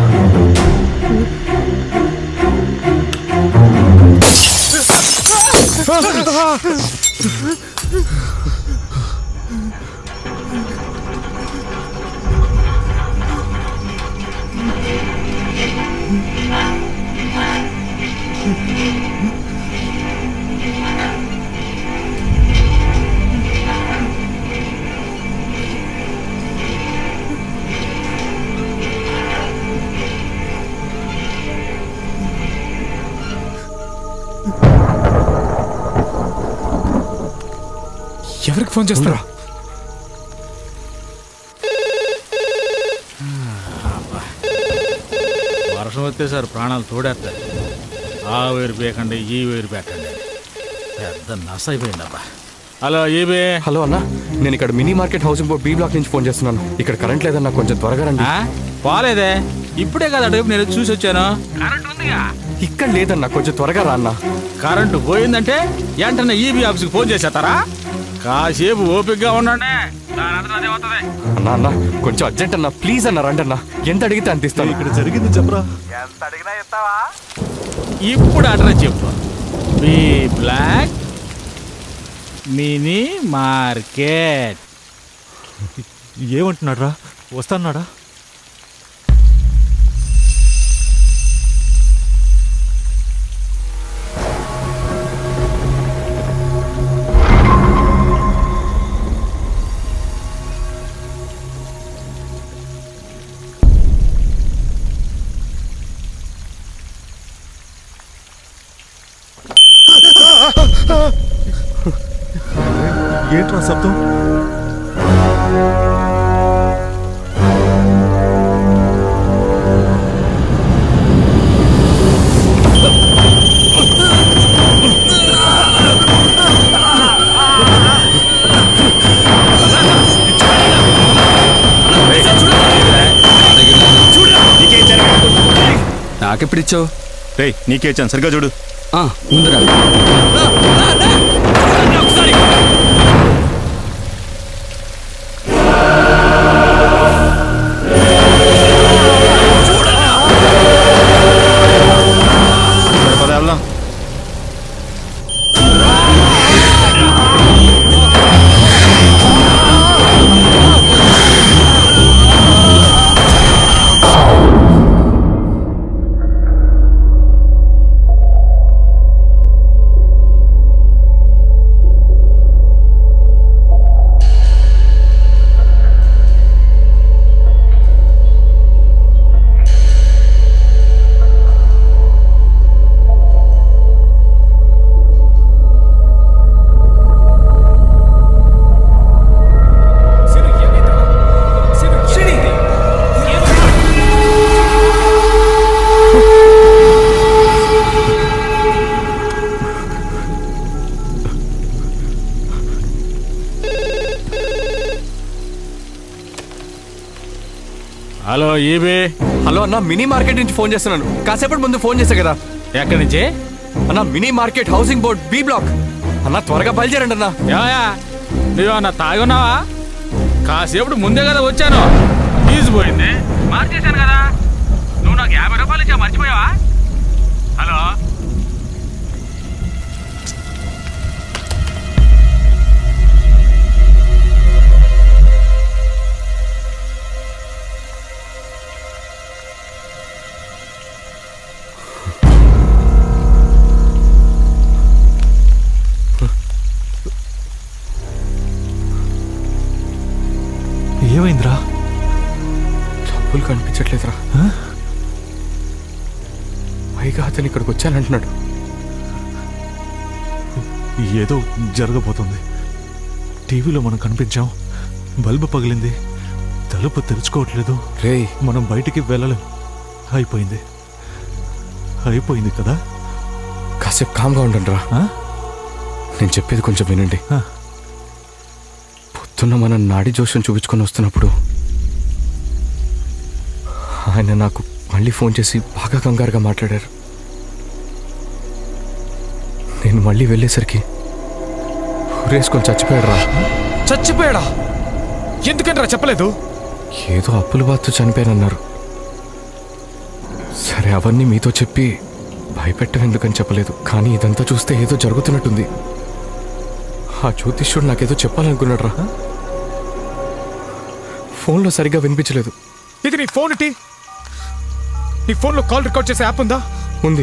ఎవరికి ఫోన్ చేస్తారా వర్షం వస్తే సార్ ప్రాణాలు తోడేస్తారు ఆ వేరు పేకండి ఈ వేరు పేకండి పెద్ద నస అయిపోయింది అబ్బా హలో ఏబే హలో అన్న నేను ఇక్కడ mini market housing board B block నుంచి ఫోన్ చేస్తున్నాను ఇక్కడ కరెంట్ లేదన్నా కొంచెం త్వరగా రండి పోలేదే ఇప్పుడే కదా అటువైపు నేను చూసి వచ్చాను ఇక్కడ లేదన్నా కొంచెం త్వరగా రా అన్న కరెంటు పోయిందంటే వెంటనే ఈబీ ఆఫీస్కి ఫోన్ చేసేస్తారా కాసేపు ఓపికగా ఉండండి అన్నా అన్న కొంచెం అర్జెంట్ అన్న ప్లీజ్ అన్న రండి అన్న ఎంత అడిగితే అంత ఇస్తాను ఇక్కడ జరిగింది చెప్పరా ఇప్పుడు అడ్రస్ చెప్పు బి బ్లాక్ మినీ మార్కెట్ ఏమంటున్నాడు రా వస్తాన్నాడా ఏంట్రా శబ్దం నాకెప్పుడు ఇచ్చావు రే నీకే ఇచ్చాను సరిగ్గా చూడు ముందురా పద వెళ్దాం హలో ఏబే హలో అన్న మినీ మార్కెట్ నుంచి ఫోన్ చేస్తున్నాను కాసేపటి ముందు ఫోన్ చేశా కదా ఎక్కడి నుంచి అన్న mini market housing board B block అన్న త్వరగా బయలుదేరండి అన్న ఏమయ్యా నువ్వేమన్నా తాగి ఉన్నావా కాసేపు ముందే కదా వచ్చాను ఫీజు పోయింది మార్చేశాను కదా నువ్వు నాకు యాభై రూపాయలు ఇచ్చా మర్చిపోయావా హలో ఏమైందిరా డబ్బులు కనిపించట్లేదురా పైగా అతను ఇక్కడికి వచ్చానంటున్నాడు ఏదో జరగబోతుంది టీవీలో మనం కనిపించాం బల్బు పగిలింది తలుపు తెరుచుకోవట్లేదు రే మనం బయటికి వెళ్ళలేం అయిపోయింది అయిపోయింది కదా కాసేపు కామ్గా ఉండండి రా నేను చెప్పేది కొంచెం వినండి పొద్దున్న మనం నాడి జోషం చూపించుకొని వస్తున్నప్పుడు ఆయన నాకు మళ్ళీ ఫోన్ చేసి బాగా కంగారుగా మాట్లాడారు నేను మళ్ళీ వెళ్ళేసరికి ఊరేసుకొని చచ్చిపోయాడు రా చచ్చిపోయాడా ఎందుకని రా చెప్పలేదు ఏదో అప్పుల బాధతో చనిపోయానన్నారు సరే అవన్నీ మీతో చెప్పి భయపెట్టం ఎందుకని చెప్పలేదు కానీ ఇదంతా చూస్తే ఏదో జరుగుతున్నట్టుంది ఆ జ్యోతిష్యుడు నాకేదో చెప్పాలనుకున్నాడు రా ఫోన్లో సరిగ్గా వినిపించలేదు ఇది నీ ఫోన్ ఇటీ నీ ఫోన్లో కాల్ రికార్డ్ చేసే యాప్ ఉందా ఉంది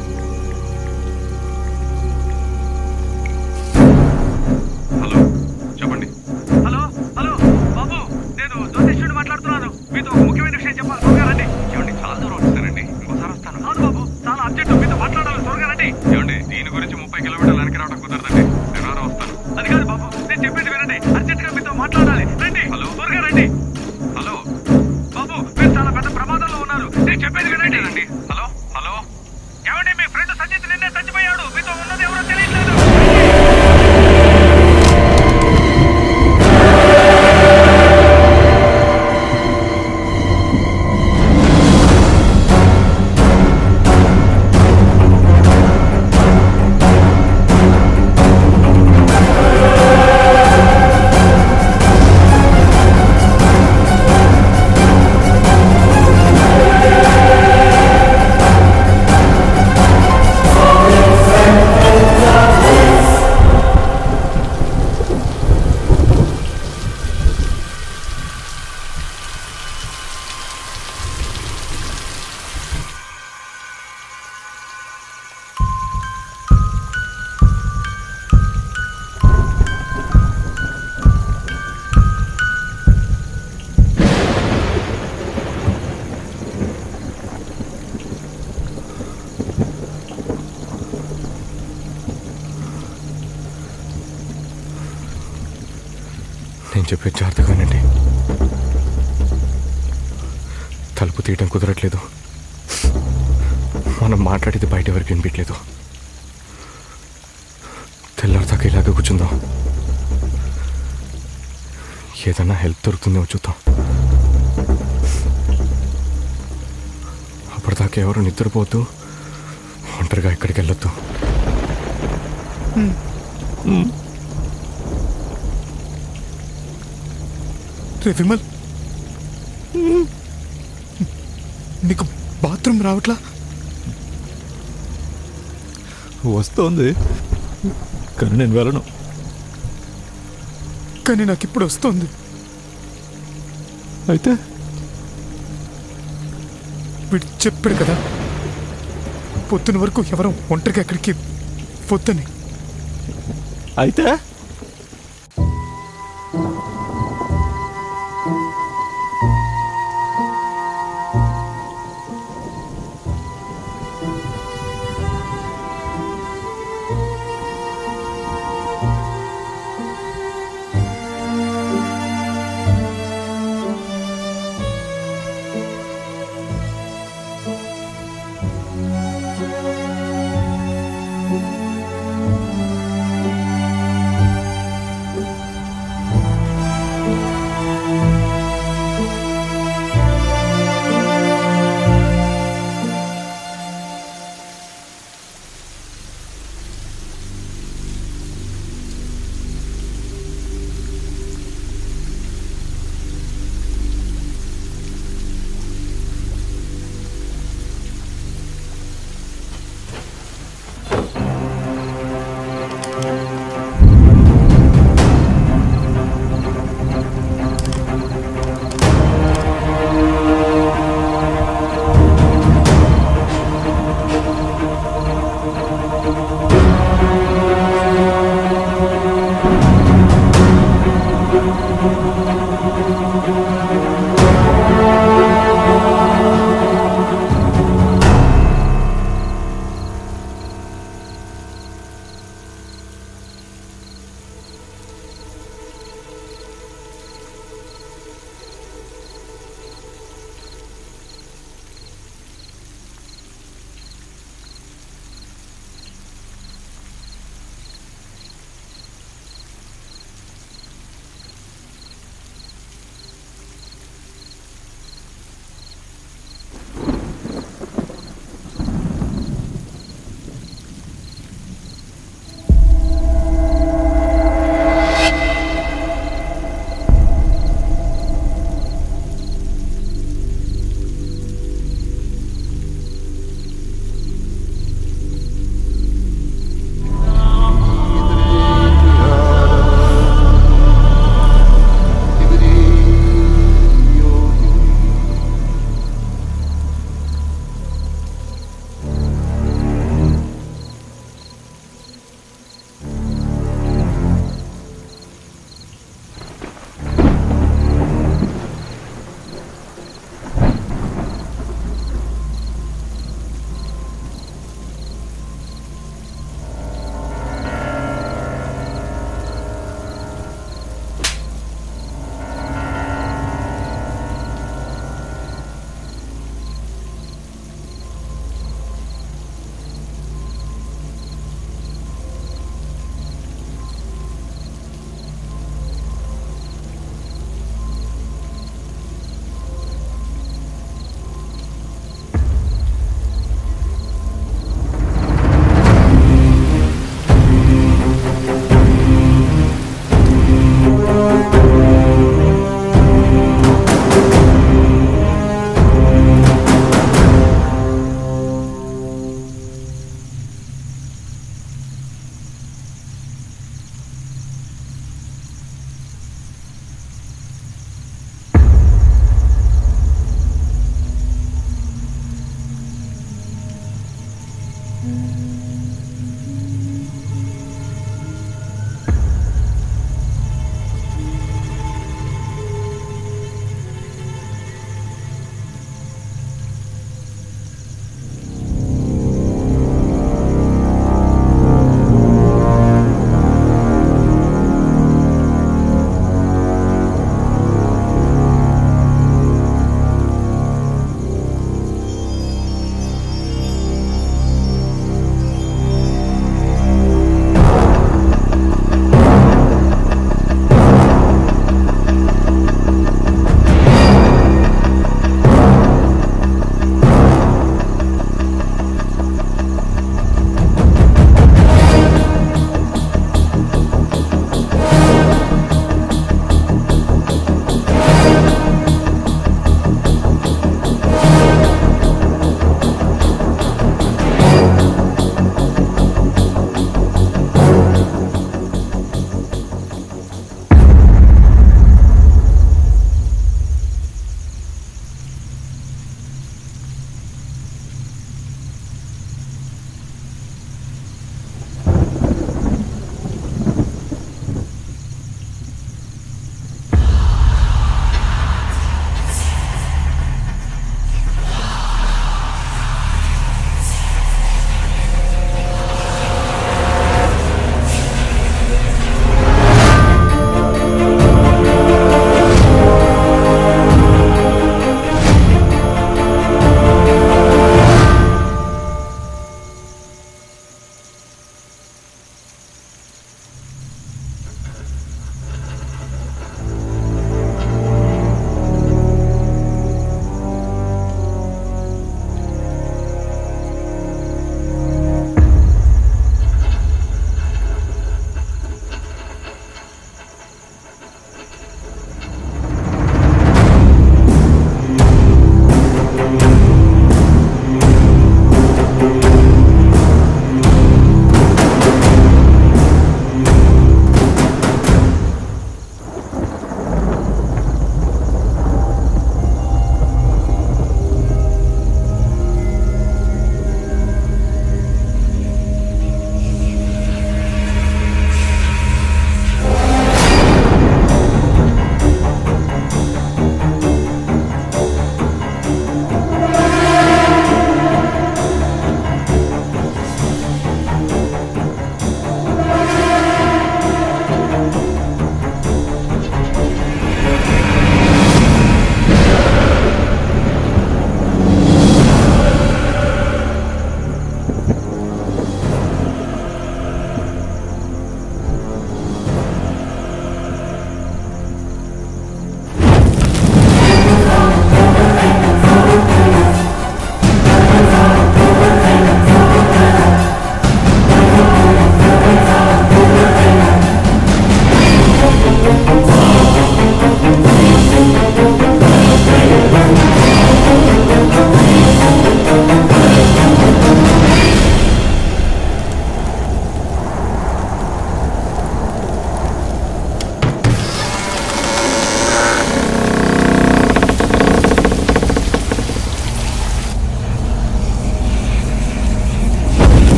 చెప్పండి హలో హలో బాబు నేను జ్యోతిష్యుడిని మాట్లాడుతున్నాను మీతో ఒక ముఖ్యమైన విషయం చెప్పాలి త్వరగా రండి ఏమండి చాలా దూరం వచ్చేసారండి ఇంకోసారి వస్తాను కాదు బాబు చాలా అర్జెంట్ మీతో మాట్లాడాలి త్వరగా రండి ఏమండి దీని గురించి ముప్పై కిలోమీటర్ల వెనక్కి రావడం కుదరదండి నేను రాను వస్తాను అది కాదు బాబు నేను చెప్పేది వినండి అర్జెంట్ గా మీతో మాట్లాడాలి రండి హలో త్వరగా రండి హలో బాబు మీరు చాలా పెద్ద ప్రమాదంలో ఉన్నారు నేను చెప్పేది వినండి రండి హలో హలో ఏమండి మీ ఫ్రెండ్ సంజిత్ నిన్నే చచ్చిపోయాడు మీతో ఉన్నది ఎవరో తెలియట్లేదు నేను చెప్పే జాగ్రత్తగానండి తలుపు తీయడం కుదరట్లేదు మనం మాట్లాడేది బయట ఎవరికి వినిపించలేదు తెల్లారిదాకా ఇలాగే కూర్చుందాం ఏదన్నా హెల్ప్ దొరుకుతుందేమో చూద్దాం అప్పటిదాకా ఎవరు నిద్రపోతూ ఒంటరిగా ఎక్కడికి వెళ్ళొద్దు రే విమల్ నీకు బాత్రూమ్ రావట్లా వస్తోంది కానీ నేను వెళ్ళను కానీ నాకు ఇప్పుడు వస్తుంది అయితే వీడు చెప్పాడు కదా పొద్దున వరకు ఎవరో ఒంటరిగా ఎక్కడికి వద్దని అయితే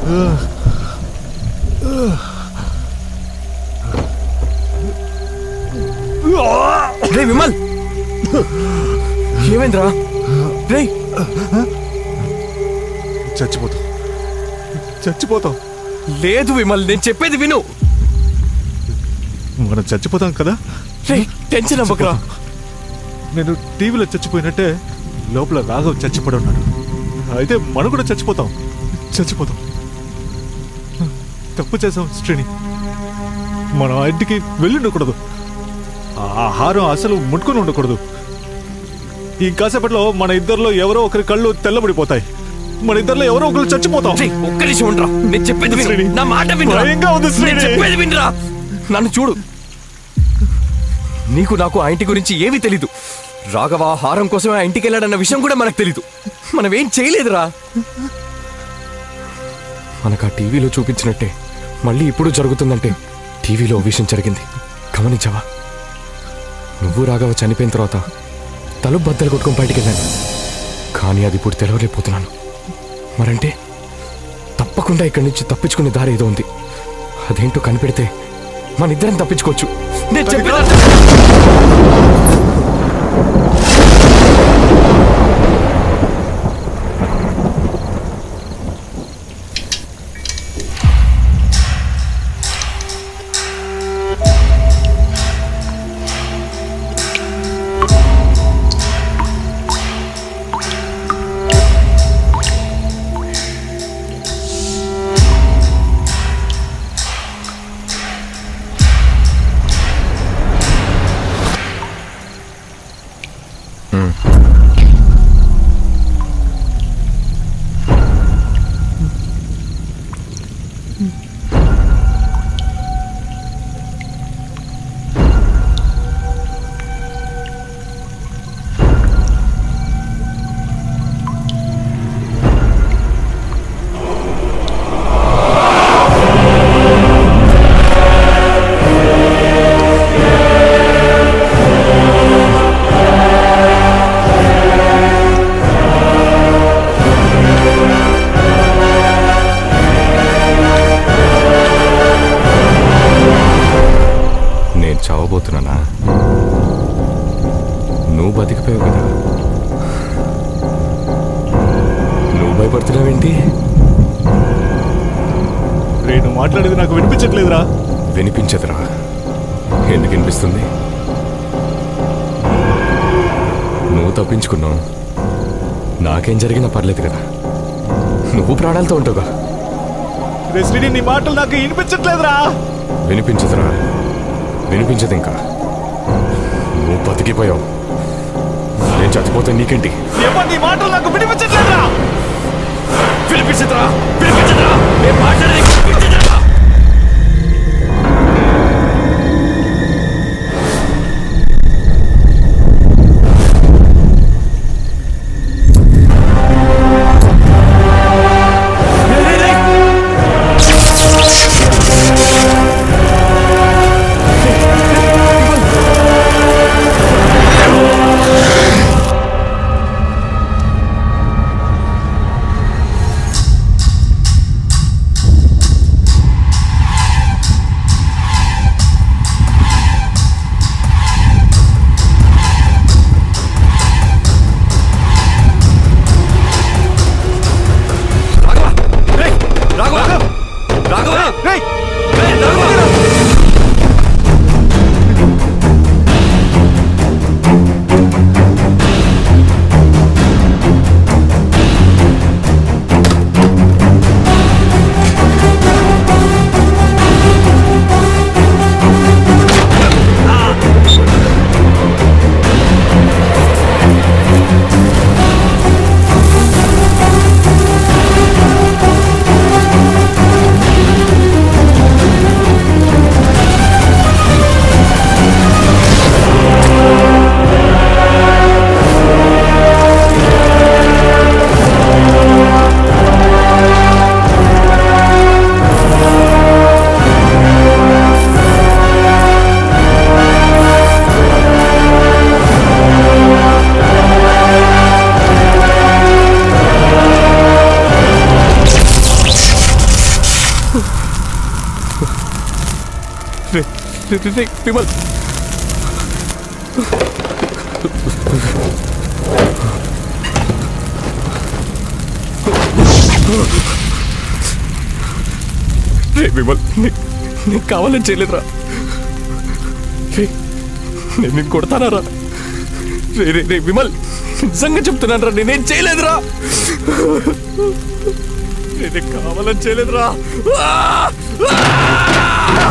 రే విమల్ ఏమైందిరా రే చచ్చిపోతాం చచ్చిపోతాం లేదు విమల్ నేను చెప్పేది విను మనం చచ్చిపోతాం కదా రే టెన్షన్ అవ్వకరా నేను టీవీలో చచ్చిపోయినట్టే లోపల రాఘవ్ చచ్చిపడి ఉన్నాడు అయితే మనం కూడా చచ్చిపోతాం చచ్చిపోతాం తప్పు చేసాం శ్రేణి మనం ఆ ఇంటికి వెళ్ళి ఉండకూడదు ఆ ఆహారం అసలు ముట్టుకొని ఉండకూడదు ఇంకాసేపట్లో మన ఇద్దరిలో ఎవరో ఒకరి కళ్ళు తెల్లబడిపోతాయి మన ఇద్దరిలో ఎవరో ఒకరు చచ్చిపోతాం ఒక్క నిమిషం ఉండరా నేను చెప్పేది విను శ్రేణి. నా మాట వినరా భయంగా ఉంది నేను శ్రేణి. చెప్పేది వినరా నన్ను చూడు నీకు నాకు ఆ ఇంటి గురించి ఏమీ తెలీదు రాఘవ హారం కోసమే ఆ ఇంటికి వెళ్ళాడన్న విషయం కూడా మనకు తెలీదు మనం ఏం చేయలేదురా మనకు ఆ టీవీలో చూపించినట్టే మళ్ళీ ఇప్పుడు జరుగుతుందంటే టీవీలో ఓ విషయం జరిగింది గమనించావా నువ్వు రాఘవ చనిపోయిన తర్వాత తలుపు బద్దలు కొట్టుకొని బయటికి వెళ్ళాను కానీ అది ఇప్పుడు తెలవలేకపోతున్నాను మరంటే తప్పకుండా ఇక్కడి నుంచి తప్పించుకునే దారి ఏదో ఉంది అదేంటో కనిపెడితే మన ఇద్దరం తప్పించుకోవచ్చు నేను చెప్పిన నేను చావబోతున్నానా నువ్వు బతికిపోయావు కదా నువ్వు భయపడుతున్నావేంటి నేను మాట్లాడేది నాకు వినిపించట్లేదురా వినిపించదురా ఎందుకు వినిపిస్తుంది నువ్వు తప్పించుకున్నావు నాకేం జరిగినా పర్లేదు కదా నువ్వు ప్రాణాలతో ఉంటావుగా రే శ్రీని నీ మాటలు నాకు వినిపించట్లేదురా వినిపించదురా వినిపించదు ఇంకా నువ్వు బతికిపోయావు నేను చచ్చిపోతే నీకేంటి ఏమో నీ మాటలు నాకు వినిపించట్లేదురా వినిపించదురా వినిపించదురా నేను మాట్లాడేది వినిపించదురా రే, రే, రే, విమల్ రే విమల్ నీ- నీకు కావాలని చేయలేదురా రే నేను నేను కొడతానారా రే రే రే విమల్ నిజంగా చెప్తున్నాను రా నేనేం చేయలేదురా రే, నేను కావాలని చేయలేదురా ఆ! ఆ!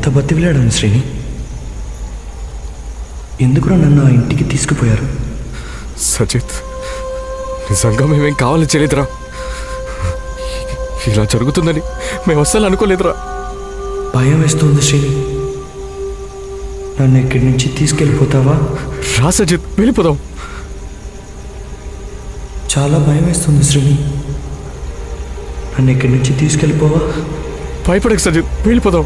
బతివిలాడాను శ్రేణి ఎందుకురా నన్ను ఆ ఇంటికి తీసుకుపోయారు సజిత్ నిజంగా మేమేం కావాలని చేయలేదురా ఇలా జరుగుతుందని మేము అస్సలు అనుకోలేదురా భయం వేస్తుంది శ్రేణి నన్ను ఇక్కడి నుంచి తీసుకెళ్ళిపోతావా రా సజిత్ వెళ్ళిపోదాం చాలా భయం వేస్తుంది శ్రేణి నన్ను ఇక్కడి నుంచి తీసుకెళ్ళిపోవా భయపడకు సజిత్ వెళ్ళిపోదాం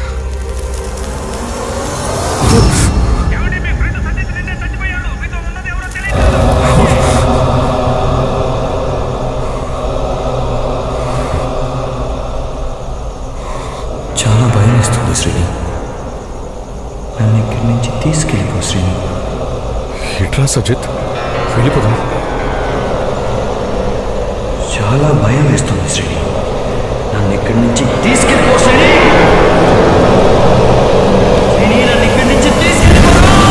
చాలా భయం వేస్తుంది శ్రేణి నన్ను ఇక్కడి నుంచి తీసుకెళ్ళిపో శ్రేణి ఎట్రా సజిత్ వెళ్ళిపోదాం చాలా భయం వేస్తుంది శ్రేణి నన్ను ఇక్కడి నుంచి తీసుకెళ్ళిపో శ్రేణి శ్రేణి నన్ను ఇక్కడి నుంచి తీసుకెళ్ళిపో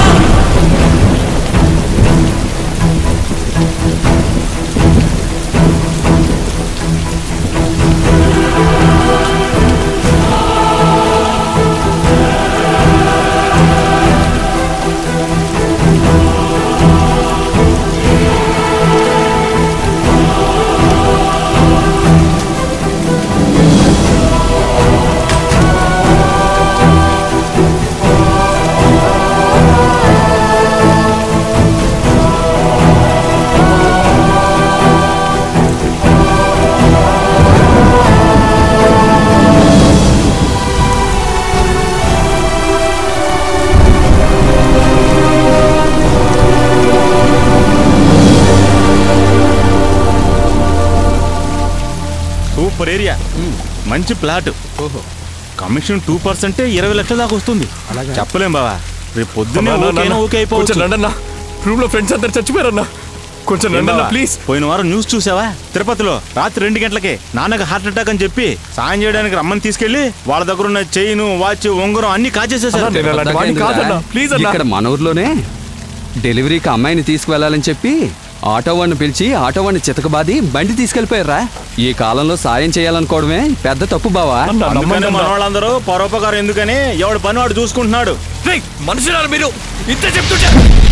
సూపర్ ఏరియా మంచి ప్లాట్ కమిషన్ టూ పర్సెంటే ఇరవై లక్షల దాకా వస్తుంది చెప్పలేం బావా రేపు పొద్దున్నే ఓకేనా ఓకే అయిపోవచ్చు కొంచెం రండన్నా రూమ్ లో ఫ్రెండ్స్ అందరు చచ్చిపోయారన్నా కొంచెం ఏం రండన్నా బావా? ప్లీజ్ పోయిన వారం న్యూస్ చూసావా తిరుపతిలో రాత్రి రెండు గంటలకే నాన్నకు హార్ట్ అటాక్ అని చెప్పి సాయం చేయడానికి రమ్మని తీసుకెళ్లి వాళ్ళ దగ్గర ఉన్న చైను వాచ్ ఉంగరం అన్ని కాజేసేసారు ఇక్కడ మన ఊర్లోనే డెలివరీకి అమ్మాయిని తీసుకువెళ్ళాలని చెప్పి ఆటో వాడిని పిలిచి ఆటో వాడిని చితకబాది బండి తీసుకెళ్లిపోయారా ఈ కాలంలో సాయం చేయాలనుకోవడమే పెద్ద తప్పు బావా అందుకనే మన వాళ్ళందరూ పరోపకారం ఎందుకని ఎవడు పని వాడు చూసుకుంటున్నాడు మనుషులారు మీరు ఇంత చెప్తుంటే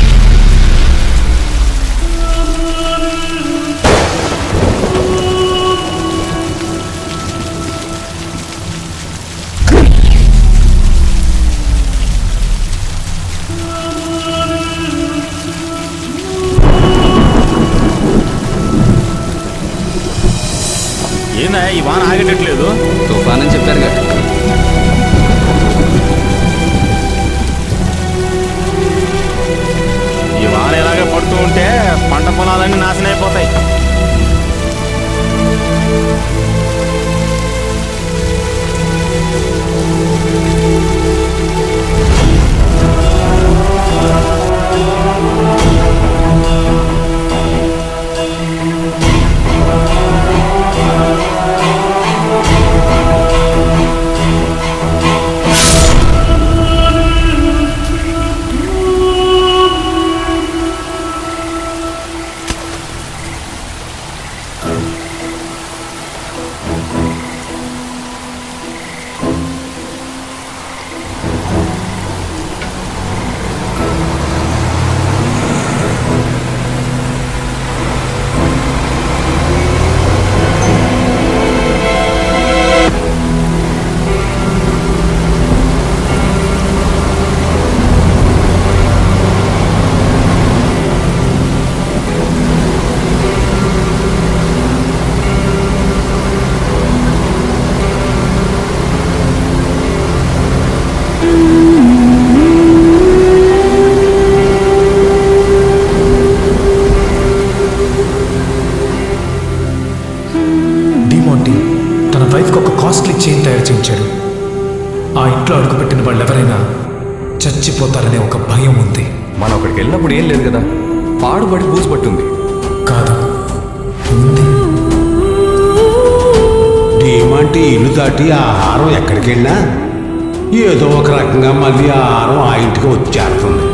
ఏందా ఈ వాన ఆగేటట్లేదు తుఫానని చెప్పారు కదా ఈ వాన ఇలాగే పడుతూ ఉంటే పంట పొలాలన్నీ నాశనం అయిపోతాయి డిమాంటీ తన వైఫ్కి ఒక కాస్ట్లీ చైన్ తయారు చేయించాడు ఆ ఇంట్లో అడుగుపెట్టిన వాళ్ళు ఎవరైనా చచ్చిపోతారనే ఒక భయం ఉంది మనం అక్కడికి వెళ్ళినప్పుడు ఏం లేదు కదా పాడుబడి బూజు పట్టుంది కాదు డీమంటే ఇల్లు దాటి ఆ హారం ఎక్కడికి వెళ్ళినా ఏదో ఒక రకంగా మళ్ళీ ఆ హారం ఆ ఇంటికి వచ్చేస్తుంది